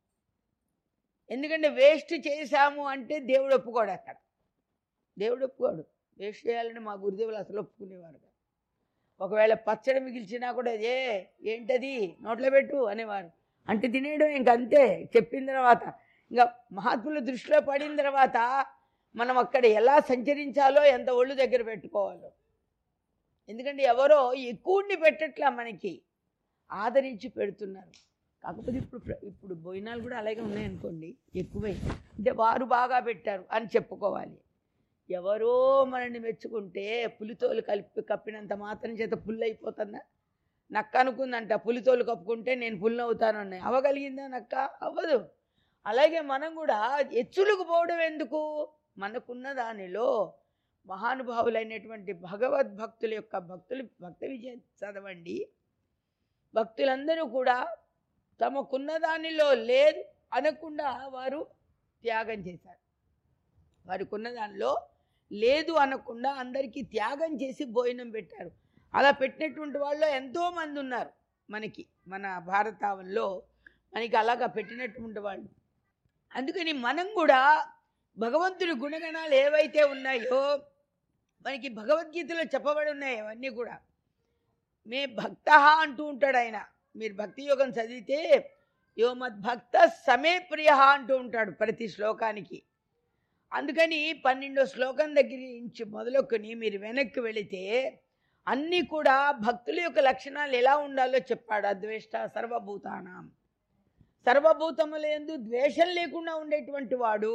ఎందుకంటే వేస్ట్ చేశాము అంటే దేవుడు ఒప్పుకోడు అక్కడ దేవుడు ఒప్పుకోడు వేస్ట్ చేయాలని మా గురుదేవులు అసలు ఒప్పుకునేవారు కాదు. ఒకవేళ పచ్చడి మిగిల్చినా కూడా ఏ ఏంటది నోట్లో పెట్టు అనేవారు అంటే తినేయడం ఇంకంతే చెప్పిన తర్వాత ఇంకా మహాత్ముల దృష్టిలో పడిన తర్వాత మనం అక్కడ ఎలా సంచరించాలో ఎంత ఒళ్ళు దగ్గర పెట్టుకోవాలో ఎందుకంటే ఎవరో ఎక్కువని పెట్టట్లా మనకి ఆదరించి పెడుతున్నారు కాకపోతే ఇప్పుడు ప్ర- ఇప్పుడు భోజనాలు కూడా అలాగే ఉన్నాయనుకోండి ఎక్కువై అంటే వారు బాగా పెట్టారు అని చెప్పుకోవాలి ఎవరో మనల్ని మెచ్చుకుంటే పులితోలు కలిపి కప్పినంత మాత్రం చేత పుల్లు అయిపోతుందా నక్క అనుకుందంట పులితోలు కప్పుకుంటే నేను పుల్లు అవుతాను అన్నాయి అవగలిగిందా నక్క అవ్వదు అలాగే మనం కూడా ఎచ్చులకు పోవడం ఎందుకు మనకున్న దానిలో మహానుభావులైనటువంటి భగవద్భక్తుల యొక్క భక్తులు భక్త విజయం చదవండి భక్తులందరూ కూడా తమకున్న దానిలో లేదు అనకుండా వారు త్యాగం చేశారు వారికి ఉన్న దానిలో లేదు అనకుండా అందరికీ త్యాగం చేసి భోజనం పెట్టారు అలా పెట్టినటువంటి వాళ్ళు ఎంతోమంది ఉన్నారు మనకి మన భారతావనంలో మనకి అలాగా పెట్టినటువంటి వాళ్ళు అందుకని మనం కూడా భగవంతుడి గుణగణాలు ఏవైతే ఉన్నాయో మనకి భగవద్గీతలో చెప్పబడి ఉన్నాయి అవన్నీ కూడా మే భక్త అంటూ ఉంటాడు ఆయన మీరు భక్తి యోగం చదివితే యో మద్భక్త సమే ప్రియ అంటూ ఉంటాడు ప్రతి శ్లోకానికి అందుకని పన్నెండో శ్లోకం దగ్గర నుంచి మొదలుకొని మీరు వెనక్కి వెళితే అన్నీ కూడా భక్తుల యొక్క లక్షణాలు ఎలా ఉండాలో చెప్పాడు అద్వేష్ట సర్వభూతానం సర్వభూతములందు ద్వేషం లేకుండా ఉండేటువంటి వాడు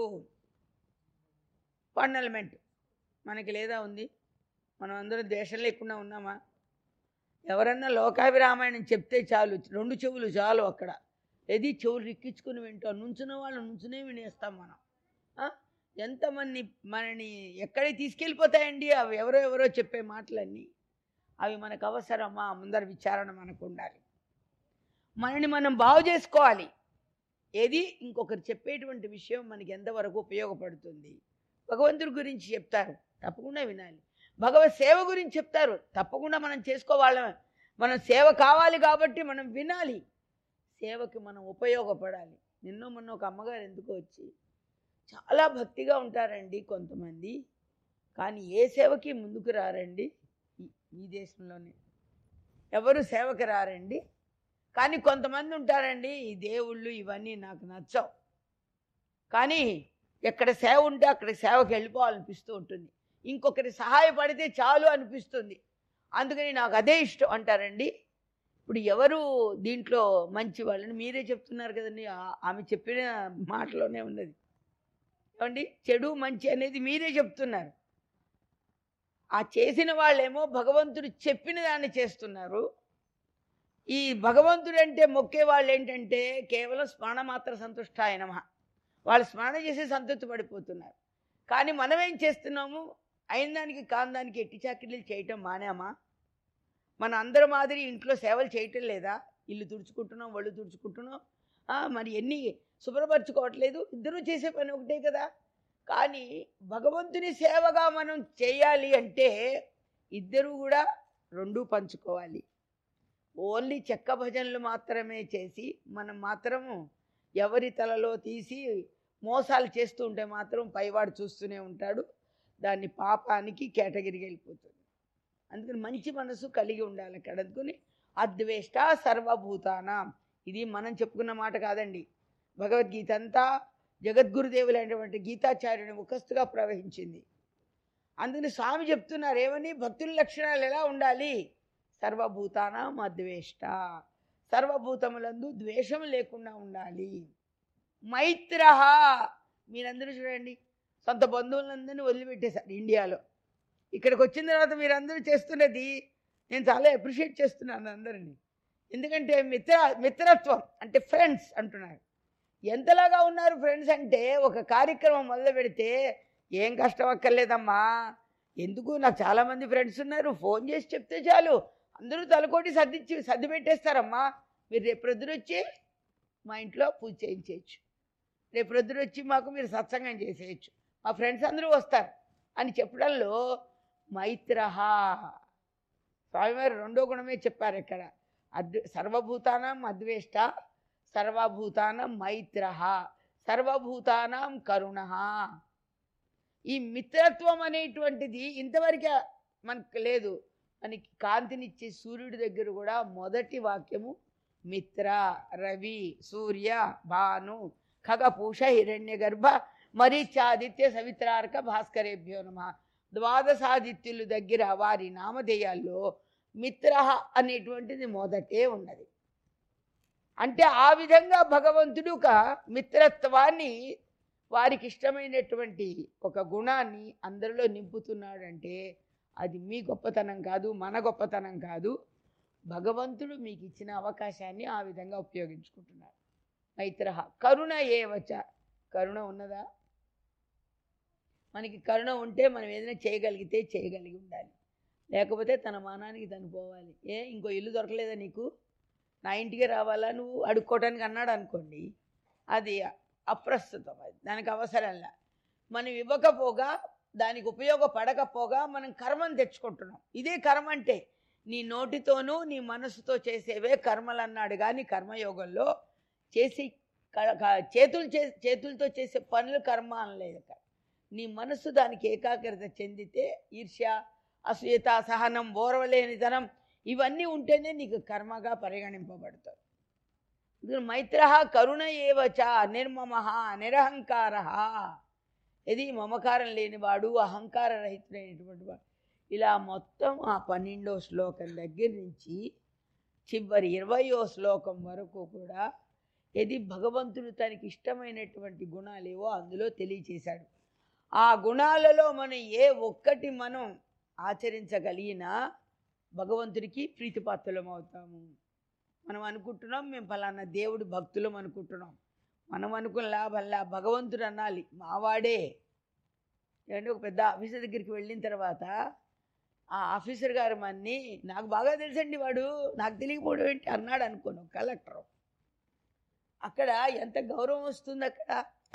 ఫండమెంట్ మనకి లేదా ఉంది మనం అందరం ద్వేషం లేకుండా ఉన్నామా ఎవరన్నా లోకాభిరామాయణం చెప్తే చాలు రెండు చెవులు చాలు అక్కడ ఏది చెవులు రిక్కించుకుని వింటాం నుంచున్న వాళ్ళు నుంచునే వినేస్తాం మనం ఆ? ఎంతమంది మనని ఎక్కడికి తీసుకెళ్ళిపోతాయండి అవి ఎవరో ఎవరో చెప్పే మాటలన్నీ అవి మనకు అవసరమా ముందర విచారణ మనకు ఉండాలి మనని మనం బాగు చేసుకోవాలి ఏది ఇంకొకరు చెప్పేటువంటి విషయం మనకి ఎంతవరకు ఉపయోగపడుతుంది భగవంతుడి గురించి చెప్తారు తప్పకుండా వినాలి భగవత్ సేవ గురించి చెప్తారు తప్పకుండా మనం చేసుకోవాళ్ళమే మనం సేవ కావాలి కాబట్టి మనం వినాలి సేవకి మనం ఉపయోగపడాలి నిన్న మొన్న ఒక అమ్మగారు ఎందుకు వచ్చి చాలా భక్తిగా ఉంటారండి కొంతమంది కానీ ఏ సేవకి ముందుకు రారండి ఈ- ఈ దేశంలోనే ఎవరు సేవకి రారండి కానీ కొంతమంది ఉంటారండి ఈ దేవుళ్ళు ఇవన్నీ నాకు నచ్చవు కానీ ఎక్కడ సేవ ఉంటే అక్కడ సేవకి వెళ్ళిపోవాలనిపిస్తూ ఉంటుంది ఇంకొకరి సహాయపడితే చాలు అనిపిస్తుంది అందుకని నాకు అదే ఇష్టం అంటారండి ఇప్పుడు ఎవరు దీంట్లో మంచి వాళ్ళని మీరే చెప్తున్నారు కదండి ఆ- ఆమె చెప్పిన మాటలోనే ఉన్నది ఏమండి చెడు మంచి అనేది మీరే చెప్తున్నారు ఆ చేసిన వాళ్ళేమో భగవంతుడు చెప్పిన దాన్ని చేస్తున్నారు ఈ భగవంతుడు అంటే మొక్కే వాళ్ళు ఏంటంటే కేవలం స్మరణ మాత్ర సంతుష్టాయ నమః వాళ్ళు స్మరణ చేసి సంతృప్తి పడిపోతున్నారు కానీ మనం ఏం చేస్తున్నాము అయిన దానికి కాని దానికి ఎట్టి చాకిరీలు చేయటం మానామా మన అందరి మాదిరి ఇంట్లో సేవలు చేయటం లేదా ఇల్లు తుడుచుకుంటున్నాం ఒళ్ళు తుడుచుకుంటున్నాం ఆ, మరి ఎన్ని శుభ్రపరచుకోవట్లేదు ఇద్దరూ చేసే పని ఒకటే కదా కానీ భగవంతుని సేవగా మనం చేయాలి అంటే ఇద్దరు కూడా రెండూ పంచుకోవాలి ఓన్లీ చెక్క భజనలు మాత్రమే చేసి మనం మాత్రము ఎవరి తలలో తీసి మోసాలు చేస్తూ ఉంటే మాత్రం పైవాడు చూస్తూనే ఉంటాడు దాన్ని పాపానికి కేటగిరీకి వెళ్ళిపోతుంది అందుకని మంచి మనసు కలిగి ఉండాలి అక్కడ అందుకని అద్వేష్ట సర్వభూతానం ఇది మనం చెప్పుకున్న మాట కాదండి భగవద్గీత అంతా జగద్గురుదేవులైనటువంటి గీతాచార్యుని ముఖస్తుగా ప్రవహించింది అందుకని స్వామి చెప్తున్నారు ఏమని భక్తుల లక్షణాలు ఎలా ఉండాలి సర్వభూతానం అద్వేష్ట సర్వభూతములందు ద్వేషం లేకుండా ఉండాలి మైత్ర మీరందరూ చూడండి సొంత బంధువులందరినీ వదిలిపెట్టేశారు ఇండియాలో ఇక్కడికి వచ్చిన తర్వాత మీరందరూ చేస్తున్నది నేను చాలా అప్రిషియేట్ చేస్తున్నాను అందరినీ ఎందుకంటే మిత్ర మిత్రత్వం అంటే ఫ్రెండ్స్ అంటున్నారు ఎంతలాగా ఉన్నారు ఫ్రెండ్స్ అంటే ఒక కార్యక్రమం మొదలు పెడితే ఏం కష్టం అక్కర్లేదమ్మా ఎందుకు నాకు చాలామంది ఫ్రెండ్స్ ఉన్నారు ఫోన్ చేసి చెప్తే చాలు అందరూ తలకోటి సర్దిచ్చి సర్ది పెట్టేస్తారమ్మా మీరు రేపు ప్రొద్దున వచ్చి మా ఇంట్లో పూజ చేయించేయచ్చు రేపు ప్రొద్దున వచ్చి మాకు మీరు సత్సంగం చేసేయచ్చు మా ఫ్రెండ్స్ అందరూ వస్తారు అని చెప్పడంలో మైత్రహ స్వామివారు రెండో గుణమే చెప్పారు ఇక్కడ అద్వ సర్వభూతానం అద్వేష్ట సర్వభూతానం మైత్రహ సర్వభూతానం కరుణ ఈ మిత్రత్వం అనేటువంటిది ఇంతవరకు మనకు లేదు మనకి కాంతినిచ్చే సూర్యుడి దగ్గర కూడా మొదటి వాక్యము మిత్ర రవి సూర్య భాను ఖగపూష హిరణ్య గర్భ మరీచాదిత్య సవిత్రార్క భాస్కరేభ్యో నమ ద్వాదశాదిత్యుల దగ్గర వారి నామధేయాల్లో మిత్ర అనేటువంటిది మొదటే ఉన్నది అంటే ఆ విధంగా భగవంతుడు ఒక మిత్రత్వాన్ని వారికి ఇష్టమైనటువంటి ఒక గుణాన్ని అందరిలో నింపుతున్నాడంటే అది మీ గొప్పతనం కాదు మన గొప్పతనం కాదు భగవంతుడు మీకు ఇచ్చిన అవకాశాన్ని ఆ విధంగా ఉపయోగించుకుంటున్నాడు మైత్ర కరుణ ఏవచ కరుణ ఉన్నదా మనకి కరుణ ఉంటే మనం ఏదైనా చేయగలిగితే చేయగలిగి ఉండాలి లేకపోతే తన మానానికి తను పోవాలి ఏ ఇంకో ఇల్లు దొరకలేదా నీకు నా ఇంటికి రావాలా నువ్వు అడుక్కోవటానికి అన్నాడు అనుకోండి అది అప్రస్తుతం అది దానికి అవసరంలా మనం ఇవ్వకపోగా దానికి ఉపయోగపడకపోగా మనం కర్మను తెచ్చుకుంటున్నాం ఇదే కర్మ అంటే నీ నోటితోనూ నీ మనసుతో చేసేవే కర్మలు అన్నాడు కానీ కర్మయోగంలో చేసి క- క- చేతులు చే చేతులతో చేసే పనులు కర్మ అనలేదు అక్కడ నీ మనసు దానికి ఏకాగ్రత చెందితే ఈర్ష్య అసూయత సహనం ఓర్వలేనితనం ఇవన్నీ ఉంటేనే నీకు కర్మగా పరిగణింపబడుతుంది ఇది మైత్ర కరుణ ఏవచ నిర్మమ నిరహంకార ఇది మమకారం లేనివాడు అహంకార రహితుడైనటువంటి వాడు ఇలా మొత్తం ఆ పన్నెండో శ్లోకం దగ్గర నుంచి చివరి ఇరవయో శ్లోకం వరకు కూడా ఇది భగవంతుడు తనకి ఇష్టమైనటువంటి గుణాలేవో అందులో తెలియచేశాడు ఆ గుణాలలో మనం ఏ ఒక్కటి మనం ఆచరించగలిగినా భగవంతుడికి ప్రీతిపాత్రులం అవుతాము మనం అనుకుంటున్నాం మేము ఫలానా దేవుడి భక్తులం అనుకుంటున్నాం మనం అనుకున్న లాభంలా భగవంతుడు అనాలి మావాడే ఏమంటే ఒక పెద్ద ఆఫీసర్ దగ్గరికి వెళ్ళిన తర్వాత ఆ ఆఫీసర్ గారు మన్ని నాకు బాగా తెలుసండి వాడు నాకు తెలియకపోవడం ఏంటి అన్నాడు అనుకోను కలెక్టర్ అక్కడ ఎంత గౌరవం వస్తుంది అక్కడ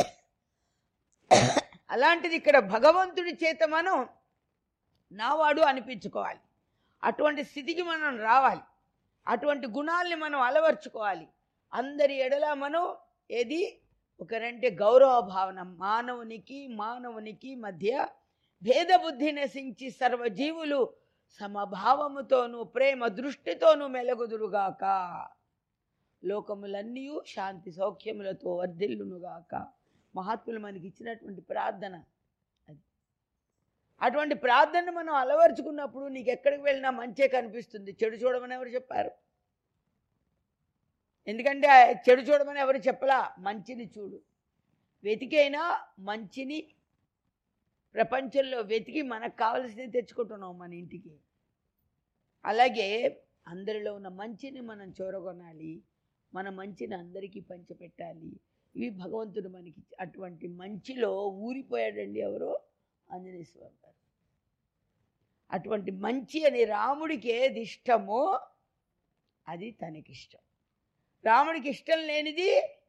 అలాంటిది ఇక్కడ భగవంతుడి చేత మనం నావాడు అనిపించుకోవాలి అటువంటి స్థితికి మనం రావాలి అటువంటి గుణాల్ని మనం అలవర్చుకోవాలి అందరి ఎడల మనం ఏది ఒకరంటే గౌరవ భావన మానవునికి మానవునికి మధ్య భేదబుద్ధి నశించి సర్వజీవులు సమభావముతోనూ ప్రేమ దృష్టితోనూ మెలగుదురుగాక లోకములన్నీ శాంతి సౌఖ్యములతో వర్ధిల్లునుగాక మహాత్ములు మనకి ఇచ్చినటువంటి ప్రార్థన అది అటువంటి ప్రార్థన మనం అలవరుచుకున్నప్పుడు నీకు ఎక్కడికి వెళ్ళినా మంచే కనిపిస్తుంది చెడు చూడమని ఎవరు చెప్పారు ఎందుకంటే ఆ చెడు చూడమని ఎవరు చెప్పలా మంచిని చూడు వెతికైనా మంచిని ప్రపంచంలో వెతికి మనకు కావలసినవి తెచ్చుకుంటున్నాం మన ఇంటికి అలాగే అందరిలో ఉన్న మంచిని మనం చూరగొనాలి మన మంచిని అందరికీ పంచిపెట్టాలి ఇవి భగవంతుడు మనకి అటువంటి మంచిలో ఊరిపోయాడండి ఎవరో ఆంజనేయ స్వామి గారు అటువంటి మంచి అని రాముడికి ఏది ఇష్టమో అది తనకిష్టం రాముడికి ఇష్టం లేనిది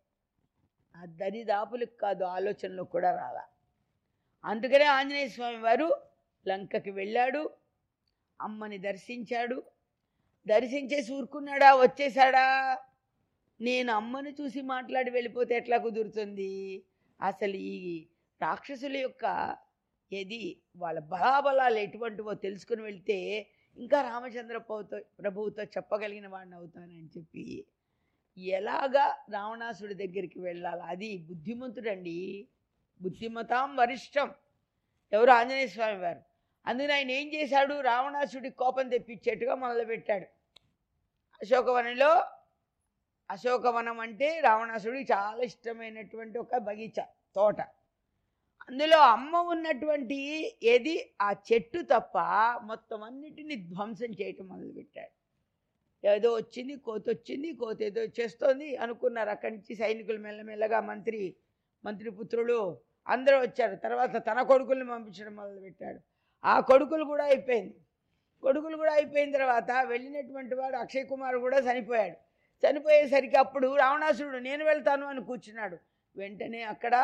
ఆ దరిదాపులకు కాదు ఆలోచనలో కూడా రాలా అందుకనే ఆంజనేయ స్వామి వారు లంకకి వెళ్ళాడు అమ్మని దర్శించాడు దర్శించేసి ఊరుకున్నాడా వచ్చేసాడా నేను అమ్మను చూసి మాట్లాడి వెళ్ళిపోతే ఎట్లా కుదురుతుంది అసలు ఈ రాక్షసుల యొక్క ఏది వాళ్ళ బలాబలాలు ఎటువంటివో తెలుసుకుని వెళ్తే ఇంకా రామచంద్ర ప్రభుతో ప్రభువుతో చెప్పగలిగిన వాడిని అవుతానని చెప్పి ఎలాగా రావణాసుడి దగ్గరికి వెళ్ళాలి అది బుద్ధిమంతుడండి బుద్ధిమతాం వరిష్టం ఎవరు ఆంజనేయ స్వామి వారు అందుకని ఆయన ఏం చేశాడు రావణాసుడి కోపం తెప్పించేట్టుగా మొదలుపెట్టాడు అశోకవనంలో అశోకవనం అంటే రావణాసుడికి చాలా ఇష్టమైనటువంటి ఒక బగీచా తోట అందులో అమ్మ ఉన్నటువంటి ఏది ఆ చెట్టు తప్ప మొత్తం అన్నిటిని ధ్వంసం చేయటం మొదలుపెట్టాడు ఏదో వచ్చింది కోత వచ్చింది కోత ఏదో చేస్తోంది అనుకున్నారు అక్కడి నుంచి సైనికులు మెల్లమెల్లగా మంత్రి మంత్రి పుత్రులు అందరూ వచ్చారు తర్వాత తన కొడుకుల్ని పంపించడం మొదలుపెట్టాడు ఆ కొడుకులు కూడా అయిపోయింది కొడుకులు కూడా అయిపోయిన తర్వాత వెళ్ళినటువంటి వాడు అక్షయ్ కుమార్ కూడా చనిపోయాడు చనిపోయేసరికి అప్పుడు రావణాసురుడు నేను వెళ్తాను అని కూర్చున్నాడు వెంటనే అక్కడ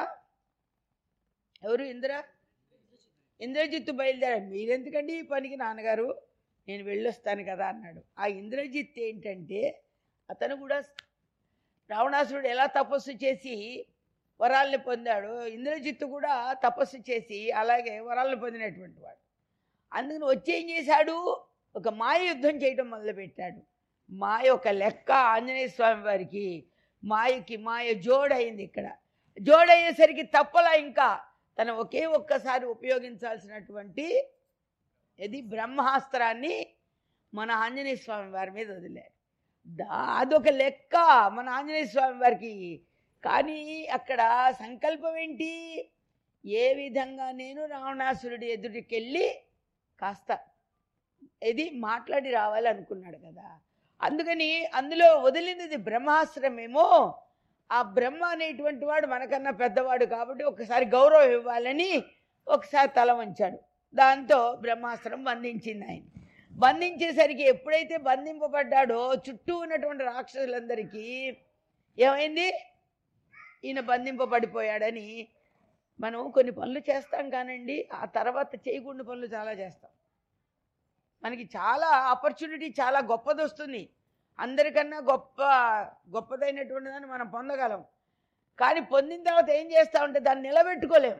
ఎవరు ఇంద్ర ఇంద్రజిత్తు బయలుదేరాడు మీరెందుకండి ఈ పనికి నాన్నగారు నేను వెళ్ళొస్తాను కదా అన్నాడు ఆ ఇంద్రజిత్ ఏంటంటే అతను కూడా రావణాసురుడు ఎలా తపస్సు చేసి వరాల్ని పొందాడు ఇంద్రజిత్తు కూడా తపస్సు చేసి అలాగే వరాలను పొందినటువంటి వాడు అందుకని వచ్చి ఏం చేశాడు ఒక మాయ యుద్ధం చేయడం మొదలుపెట్టాడు మాయ ఒక లెక్క ఆంజనేయ స్వామి వారికి మాయకి మాయ జోడైంది ఇక్కడ జోడయ్యేసరికి తప్పలా ఇంకా తను ఒకే ఒక్కసారి ఉపయోగించాల్సినటువంటి ఇది బ్రహ్మాస్త్రాన్ని మన ఆంజనేయ స్వామి వారి మీద వదిలారు దా అదొక లెక్క మన ఆంజనేయ స్వామి వారికి కానీ అక్కడ సంకల్పం ఏంటి ఏ విధంగా నేను రావణాసురుడి ఎదుటికెళ్ళి కాస్త ఇది మాట్లాడి రావాలి అనుకున్నాడు కదా అందుకని అందులో వదిలినది బ్రహ్మాస్త్రమేమో ఆ బ్రహ్మ అనేటువంటి వాడు మనకన్నా పెద్దవాడు కాబట్టి ఒకసారి గౌరవం ఇవ్వాలని ఒకసారి తల వంచాడు దాంతో బ్రహ్మాస్త్రం బంధించింది ఆయన బంధించేసరికి ఎప్పుడైతే బంధింపబడ్డాడో చుట్టూ ఉన్నటువంటి రాక్షసులందరికీ ఏమైంది ఈయన బంధింపబడిపోయాడని మనం కొన్ని పనులు చేస్తాం కానండి ఆ తర్వాత చేయకుండా పనులు చాలా చేస్తాం మనకి చాలా ఆపర్చునిటీ చాలా గొప్పది వస్తుంది అందరికన్నా గొప్ప గొప్పదైనటువంటి దాన్ని మనం పొందగలం కానీ పొందిన తర్వాత ఏం చేస్తామంటే దాన్ని నిలబెట్టుకోలేం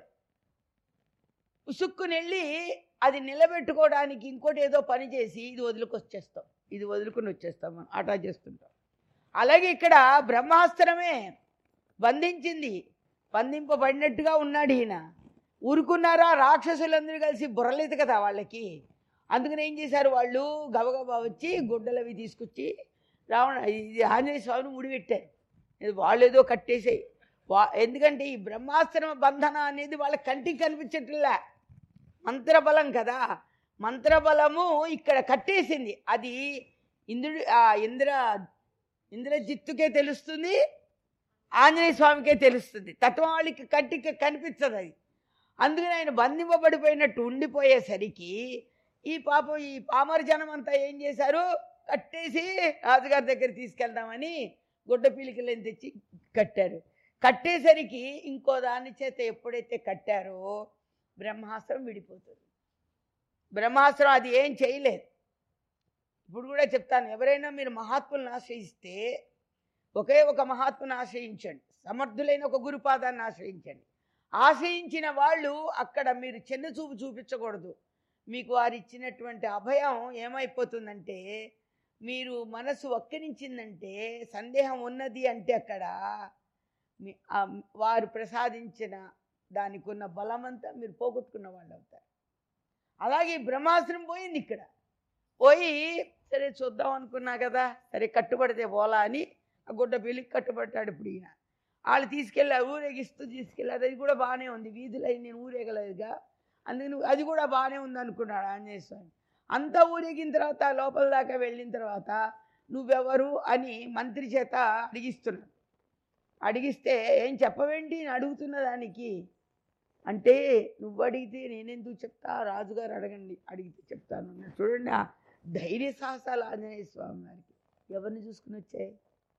ఉసుక్కుని వెళ్ళి అది నిలబెట్టుకోవడానికి ఇంకోటి ఏదో పని చేసి ఇది వదులుకొచ్చేస్తాం ఇది వదులుకుని వచ్చేస్తాం మనం అటా చేస్తుంటాం అలాగే ఇక్కడ బ్రహ్మాస్త్రమే బంధించింది బంధింపబడినట్టుగా ఉన్నాడు ఈయన ఊరుకున్నారా రాక్షసులందరూ కలిసి బుర్రలేదు కదా వాళ్ళకి అందుకని ఏం చేశారు వాళ్ళు గబగబా వచ్చి గుడ్డలవి తీసుకొచ్చి రావణ ఇది ఆంజనేయ స్వామిని ముడిపెట్టారు ఇది వాళ్ళు ఏదో కట్టేసాయి వా ఎందుకంటే ఈ బ్రహ్మాస్త్ర బంధన అనేది వాళ్ళ కంటికి కనిపించట్లే మంత్రబలం కదా మంత్రబలము ఇక్కడ కట్టేసింది అది ఇంద్రుడి ఆ ఇంద్ర ఇంద్రజిత్తుకే తెలుస్తుంది ఆంజనేయ స్వామికే తెలుస్తుంది తత్వం వాళ్ళకి కంటికి కనిపించదు అది అందుకని ఆయన బంధింపబడిపోయినట్టు ఉండిపోయేసరికి ఈ పాపం ఈ పామర జనం అంతా ఏం చేశారు కట్టేసి రాజుగారి దగ్గర తీసుకెళ్దామని గుడ్డ పీలికలను తెచ్చి కట్టారు కట్టేసరికి ఇంకో దాని చేత ఎప్పుడైతే కట్టారో బ్రహ్మాస్త్రం విడిపోతుంది బ్రహ్మాస్త్రం అది ఏం చేయలేదు ఇప్పుడు కూడా చెప్తాను ఎవరైనా మీరు మహాత్ములను ఆశ్రయిస్తే ఒకే ఒక మహాత్ముని ఆశ్రయించండి సమర్థులైన ఒక గురుపాదాన్ని ఆశ్రయించండి ఆశ్రయించిన వాళ్ళు అక్కడ మీరు చిన్న చూపు చూపించకూడదు మీకు వారు ఇచ్చినటువంటి అభయం ఏమైపోతుందంటే మీరు మనసు వక్కిరించిందంటే సందేహం ఉన్నది అంటే అక్కడ మీ ఆ వారు ప్రసాదించిన దానికి ఉన్న బలమంతా మీరు పోగొట్టుకున్న వాళ్ళు అవుతారు అలాగే ఈ బ్రహ్మాస్త్రం పోయింది ఇక్కడ పోయి సరే చూద్దాం అనుకున్నా కదా సరే కట్టుబడితే పోలా అని ఆ గుడ్డ పెళ్ళికి కట్టుబడ్డాడు ఇప్పుడు ఈయన వాళ్ళు తీసుకెళ్ళి ఊరేగిస్తూ తీసుకెళ్ళారు అది కూడా బాగానే ఉంది వీధులు అయి నేను ఊరేగలేదుగా అందుకని అది కూడా బాగానే ఉంది అనుకున్నాడు ఆంజనేయ స్వామి అంతా ఊరేగిన తర్వాత లోపల దాకా వెళ్ళిన తర్వాత నువ్వెవరు అని మంత్రి చేత అడిగిస్తున్నాడు అడిగిస్తే ఏం చెప్పవేంటి అని అడుగుతున్న దానికి అంటే నువ్వు అడిగితే నేనెందుకు చెప్తా రాజుగారు అడగండి అడిగితే చెప్తాను అన్నాడు. చూడండి ఆ ధైర్య సాహసాలు ఆంజనేయ స్వామి వారికి ఎవరిని చూసుకుని వచ్చాయి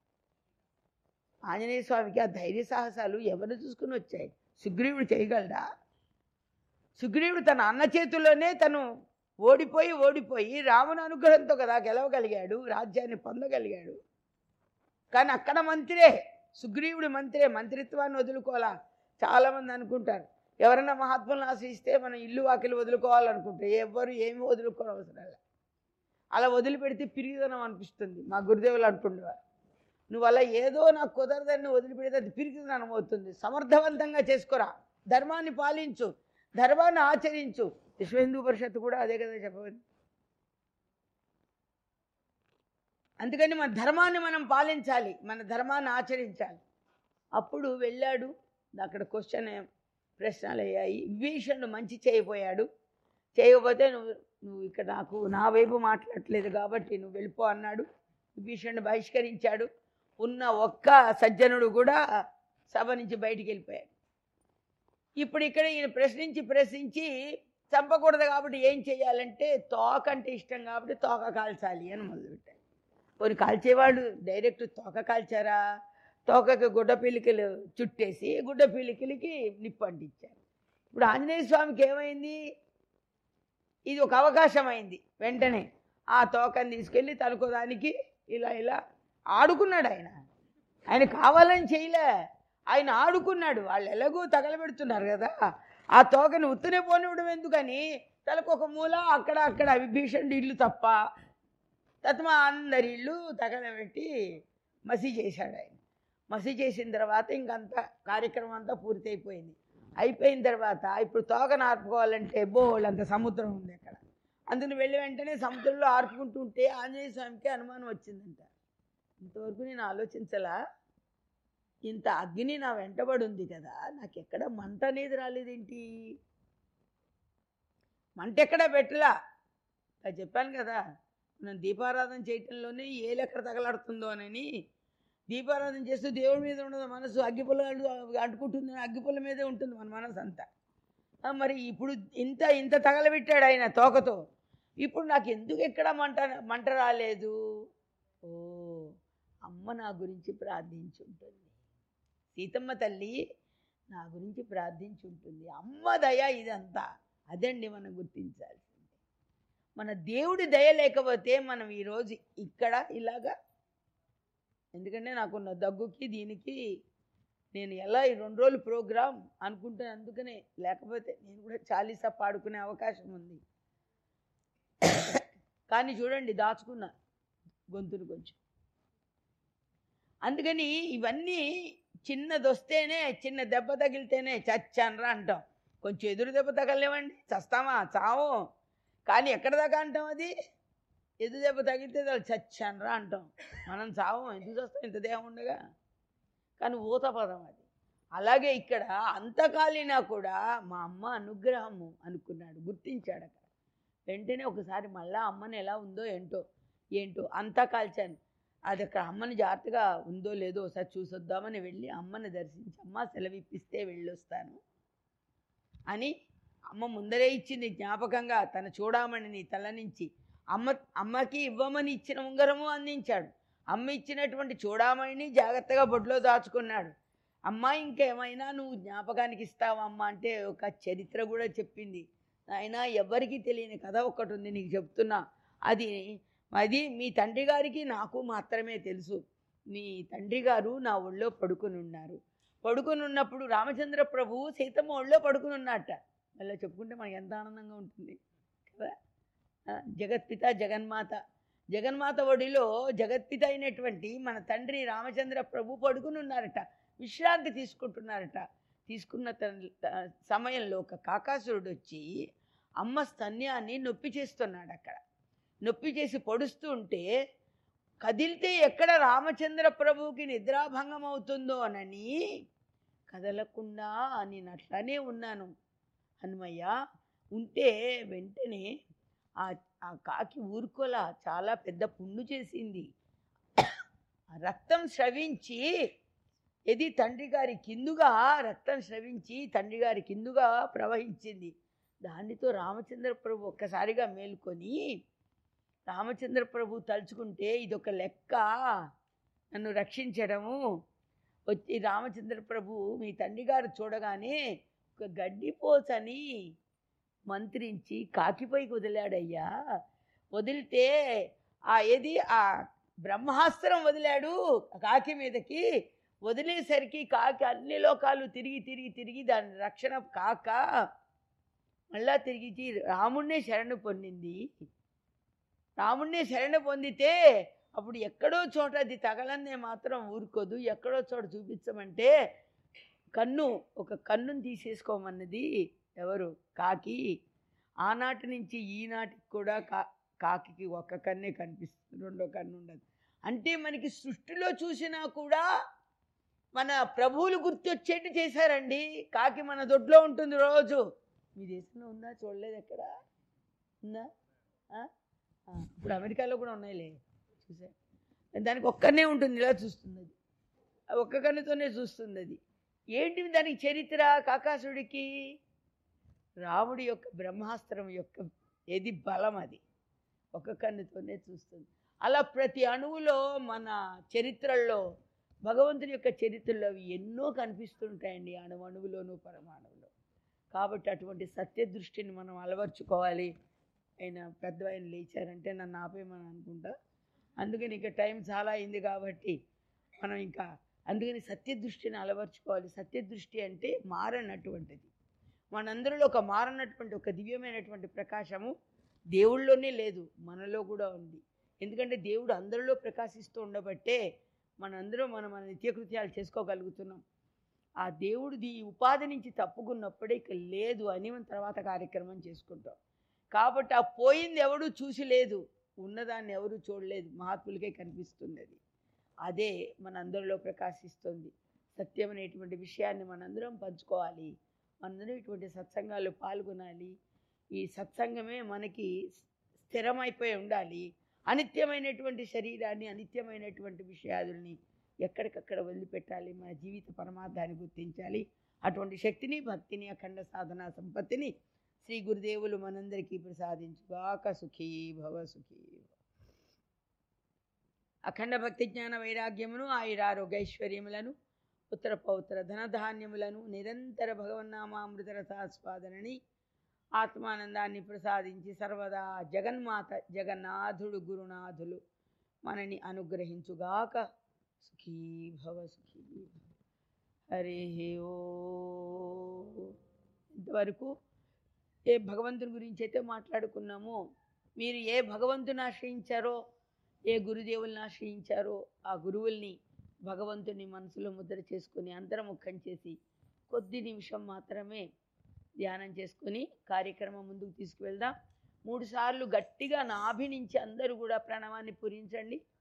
ఆంజనేయ స్వామికి ఆ ధైర్య సాహసాలు ఎవరిని చూసుకుని వచ్చాయి సుగ్రీవుడు చేయగలడా సుగ్రీవుడు తన అన్న చేతుల్లోనే తను ఓడిపోయి ఓడిపోయి రాముని అనుగ్రహంతో కదా గెలవగలిగాడు రాజ్యాన్ని పొందగలిగాడు కానీ అక్కడ మంత్రే సుగ్రీవుడి మంత్రే మంత్రిత్వాన్ని వదులుకోవాలా చాలామంది అనుకుంటారు ఎవరైనా మహాత్ములను ఆశ్రయిస్తే మనం ఇల్లు వాకిలు వదులుకోవాలనుకుంటే ఎవ్వరు ఏమి వదులుకోవడం అవసరం లేదు అలా వదిలిపెడితే పిరిగిదనం అనిపిస్తుంది మా గురుదేవులు అంటుండేవారు నువ్వు అలా ఏదో నాకు కుదరదని వదిలిపెడితే అది పిరిగిదనం అవుతుంది సమర్థవంతంగా చేసుకోరా ధర్మాన్ని పాలించు ధర్మాన్ని ఆచరించు విశ్వ హిందూ పరిషత్ కూడా అదే కదా చెప్పబడింది అందుకని మన ధర్మాన్ని మనం పాలించాలి మన ధర్మాన్ని ఆచరించాలి అప్పుడు వెళ్ళాడు అక్కడ క్వశ్చన్ ప్రశ్నలు అయ్యాయి విభీషణుడు మంచి చేయబోయాడు చేయకపోతే నువ్వు నువ్వు ఇక్కడ నాకు నా వైపు మాట్లాడట్లేదు కాబట్టి నువ్వు వెళ్ళిపో అన్నాడు విభీషణుడు బహిష్కరించాడు ఉన్న ఒక్క సజ్జనుడు కూడా సభ నుంచి బయటికి వెళ్ళిపోయాడు ఇప్పుడు ఇక్కడ ఈయన ప్రశ్నించి ప్రశ్నించి చంపకూడదు కాబట్టి ఏం చేయాలంటే తోక అంటే ఇష్టం కాబట్టి తోక కాల్చాలి అని మొదలుపెట్టాడు కొన్ని కాల్చేవాళ్ళు డైరెక్ట్ తోక కాల్చారా తోకకి గుడ్డ పిలికలు చుట్టేసి గుడ్డ పిలికలకి నిప్పు అంటించారు ఇప్పుడు ఆంజనేయ స్వామికి ఏమైంది ఇది ఒక అవకాశం అయింది వెంటనే ఆ తోకని తీసుకెళ్ళి తనుకోదానికి ఇలా ఇలా ఆడుకున్నాడు ఆయన ఆయన కావాలని చేయలే ఆయన ఆడుకున్నాడు వాళ్ళు ఎలాగో తగలబెడుతున్నారు కదా ఆ తోకని ఉత్తనే పోనివ్వడం ఎందుకని తలకు ఒక మూల అక్కడ అక్కడ విభీషణుడి ఇల్లు తప్ప తత్మా అందరి ఇల్లు తగలబెట్టి మసి చేశాడు ఆయన మసి చేసిన తర్వాత ఇంకంత కార్యక్రమం అంతా పూర్తయిపోయింది అయిపోయిన తర్వాత ఇప్పుడు తోకను ఆర్పుకోవాలంటే బోళ్ళంత సముద్రం ఉంది అక్కడ అందుకని వెళ్ళి వెంటనే సముద్రంలో ఆర్పుకుంటూ ఉంటే ఆంజనేయ స్వామికి అనుమానం వచ్చిందంట ఇంతవరకు నేను ఆలోచించలా ఇంత అగ్ని నా వెంటబడి ఉంది కదా నాకు ఎక్కడ మంట అనేది రాలేదేంటి మంట ఎక్కడ పెట్టలా అది చెప్పాను కదా మనం దీపారాధన చేయటంలోనే ఏ లెక్క తగలాడుతుందో అని దీపారాధన చేస్తూ దేవుడి మీద ఉండదు మనసు అగ్గిపుల్ల అంటుకుంటుంది అగ్గిపుల్ల మీదే ఉంటుంది మన మనసు అంతా ఆ, మరి ఇప్పుడు ఇంత ఇంత తగలబెట్టాడు ఆయన తోకతో ఇప్పుడు నాకు ఎందుకు ఎక్కడ మంట మంట రాలేదు ఓ అమ్మ నా గురించి ప్రార్థించి ఉంటుంది సీతమ్మ తల్లి నా గురించి ప్రార్థించి ఉంటుంది అమ్మ దయ ఇదంతా అదండి మనం గుర్తించాల్సింది మన దేవుడి దయ లేకపోతే మనం ఈరోజు ఇక్కడ ఇలాగా ఎందుకంటే నాకున్న దగ్గుకి దీనికి నేను ఎలా ఈ రెండు రోజులు ప్రోగ్రామ్ అనుకుంటే అందుకనే లేకపోతే నేను కూడా చాలీసా పాడుకునే అవకాశం ఉంది కానీ చూడండి దాచుకున్నా గొంతును కొంచెం అందుకని ఇవన్నీ చిన్నది వస్తేనే చిన్న దెబ్బ తగిలితేనే చచ్చానరా అంటాం కొంచెం ఎదురు దెబ్బ తగలేమండి చస్తామా చావు కానీ ఎక్కడ దాకా అంటాం అది ఎదురు దెబ్బ తగిలితే చాలు చచ్చానరా అంటాం మనం చావం ఎందుకు చస్తాం ఇంత దేహం ఉండగా కానీ ఊత పదం అది అలాగే ఇక్కడ అంతకాలినా కూడా మా అమ్మ అనుగ్రహము అనుకున్నాడు గుర్తించాడు అక్కడ వెంటనే ఒకసారి మళ్ళా అమ్మని ఎలా ఉందో ఏంటో ఏంటో అంతా కాల్చాను అది అక్కడ అమ్మని జాగ్రత్తగా ఉందో లేదో ఒకసారి చూసొద్దామని వెళ్ళి అమ్మని దర్శించి అమ్మ సెలవిప్పిస్తే వెళ్ళొస్తాను అని అమ్మ ముందరే ఇచ్చింది జ్ఞాపకంగా తన చూడమణిని తల నుంచి అమ్మ అమ్మకి ఇవ్వమని ఇచ్చిన ఉంగరము అందించాడు అమ్మ ఇచ్చినటువంటి చూడామణిని జాగ్రత్తగా బొడ్లో దాచుకున్నాడు అమ్మ ఇంకేమైనా నువ్వు జ్ఞాపకానికి ఇస్తావా అమ్మ అంటే ఒక చరిత్ర కూడా చెప్పింది ఆయన ఎవరికి తెలియని కథ ఒకటి ఉంది నీకు చెప్తున్నా అది అది మీ తండ్రి గారికి నాకు మాత్రమే తెలుసు మీ తండ్రి గారు నా ఒళ్ళో పడుకుని ఉన్నారు పడుకుని ఉన్నప్పుడు రామచంద్ర ప్రభువు సీతమ్మ ఒళ్ళో పడుకుని ఉన్నట్ట అలా చెప్పుకుంటే మనకి ఎంత ఆనందంగా ఉంటుంది కదా ఆ, జగత్పిత జగన్మాత జగన్మాత ఒడిలో జగత్పిత అయినటువంటి మన తండ్రి రామచంద్ర ప్రభు పడుకుని ఉన్నారట విశ్రాంతి తీసుకుంటున్నారట తీసుకున్న తన- త- సమయంలో ఒక కాకాసురుడు వచ్చి అమ్మ స్తన్యాన్ని నొప్పి చేస్తున్నాడు అక్కడ నొప్పి చేసి పొడుస్తూ ఉంటే కదిలితే ఎక్కడ రామచంద్ర ప్రభువుకి నిద్రాభంగం అవుతుందో అనని కదలకుండా నేను అట్లానే ఉన్నాను హనుమయ్య ఉంటే వెంటనే ఆ ఆ కాకి ఊరుకోలా చాలా పెద్ద పుండు చేసింది ఆ రక్తం స్రవించి ఇది తండ్రి గారి కిందుగా రక్తం స్రవించి తండ్రి గారి కిందుగా ప్రవహించింది దానితో రామచంద్ర ప్రభు ఒక్కసారిగా మేల్కొని రామచంద్ర ప్రభు తలుచుకుంటే ఇదొక లెక్క నన్ను రక్షించడము వచ్చి రామచంద్ర ప్రభు మీ తండ్రి గారు చూడగానే ఒక గడ్డిపోచని మంత్రించి కాకిపైకి వదిలాడయ్యా వదిలితే ఆ ఏది ఆ బ్రహ్మాస్త్రం వదిలాడు ఆ కాకి మీదకి వదిలేసరికి కాకి అన్ని లోకాలు తిరిగి తిరిగి తిరిగి దాని రక్షణ కాక మళ్ళా తిరిగి రాముణ్ణే శరణు పొందింది రాముణ్ణే శరణు పొందితే అప్పుడు ఎక్కడో చోట అది తగలన్నే మాత్రం ఊరుకోదు ఎక్కడో చోట చూపించమంటే కన్ను ఒక కన్నుని తీసేసుకోమన్నది ఎవరు కాకి ఆనాటి నుంచి ఈనాటికి కూడా కా కాకి ఒక్క కన్నే కనిపిస్తుంది రెండో కన్ను ఉండదు అంటే మనకి సృష్టిలో చూసినా కూడా మన ప్రభువులు గుర్తొచ్చేట్టు చేశారండి కాకి మన దొడ్లో ఉంటుంది రోజు మీ దేశంలో ఉందా చూడలేదు ఎక్కడ ఉందా ఆ? ఆ, ఇప్పుడు అమెరికాలో కూడా ఉన్నాయిలే చూసా దానికి ఒక్కనే ఉంటుంది ఇలా చూస్తుంది అది ఆ ఒక్క కన్నుతోనే చూస్తుంది అది ఏంటి దానికి చరిత్ర కాకాసుడికి రాముడి యొక్క బ్రహ్మాస్త్రం యొక్క ఏది బలం అది ఒక కన్నుతోనే చూస్తుంది అలా ప్రతి అణువులో మన చరిత్రల్లో భగవంతుని యొక్క చరిత్రలో అవి ఎన్నో కనిపిస్తుంటాయండి అణు అణువులోను పరమాణువులో కాబట్టి అటువంటి సత్య దృష్టిని మనం అలవర్చుకోవాలి ఆయన పెద్ద ఆయన లేచారంటే నన్ను ఆపేయమని అనుకుంటా అందుకని ఇక టైం చాలా అయింది కాబట్టి మనం ఇంకా అందుకని సత్య దృష్టిని అలవర్చుకోవాలి సత్య దృష్టి అంటే మారనటువంటిది మనందరిలో ఒక మారనటువంటి ఒక దివ్యమైనటువంటి ప్రకాశము దేవుళ్ళలోనే లేదు మనలో కూడా ఉంది ఎందుకంటే దేవుడు అందరిలో ప్రకాశిస్తూ ఉండబట్టే మనందరం మనం మన నిత్యకృత్యాలు చేసుకోగలుగుతున్నాం ఆ దేవుడిది ఈ ఉపాధి నుంచి తప్పుకున్నప్పుడే ఇక లేదు అని మనం తర్వాత కార్యక్రమం చేసుకుంటాం కాబట్టి ఆ పోయింది ఎవడు చూసి లేదు ఉన్నదాన్ని ఎవరు చూడలేదు మహాత్ములకే కనిపిస్తుంది అది అదే మనందరిలో ప్రకాశిస్తుంది సత్యం అనేటువంటి విషయాన్ని మనందరం పంచుకోవాలి మనందరం ఇటువంటి సత్సంగాల్లో పాల్గొనాలి ఈ సత్సంగమే మనకి స్థిరమైపోయి ఉండాలి అనిత్యమైనటువంటి శరీరాన్ని అనిత్యమైనటువంటి విషయాదుల్ని ఎక్కడికక్కడ వదిలిపెట్టాలి మన జీవిత పరమార్థాన్ని గుర్తించాలి అటువంటి శక్తిని భక్తిని అఖండ సాధన సంపత్తిని శ్రీ గురుదేవులు మనందరికీ ప్రసాదించుగాక సుఖీ భవ సుఖీ భవ. అఖండ భక్తి జ్ఞాన వైరాగ్యమును ఆయురారోగ్యైశ్వర్యములను ఉత్తర పౌత్ర ధనధాన్యములను నిరంతర భగవన్నామామృత రసాస్వాదనని ఆత్మానందాన్ని ప్రసాదించి సర్వదా జగన్మాత జగన్నాథుడు గురునాథులు మనని అనుగ్రహించుగాక సుఖీ భవ సుఖీ భవ. హరి ఓ ఇంతవరకు ఏ భగవంతుని గురించి అయితే మాట్లాడుకున్నామో మీరు ఏ భగవంతుని ఆశ్రయించారో ఏ గురుదేవుల్ని ఆశ్రయించారో ఆ గురువుల్ని భగవంతుని మనసులో ముద్ర చేసుకొని అంతర్ముఖం చేసి కొద్ది నిమిషం మాత్రమే ధ్యానం చేసుకొని కార్యక్రమం ముందుకు తీసుకువెళ్దాం మూడు సార్లు గట్టిగా నాభి నుంచి అందరూ కూడా ప్రణవాన్ని పూరించండి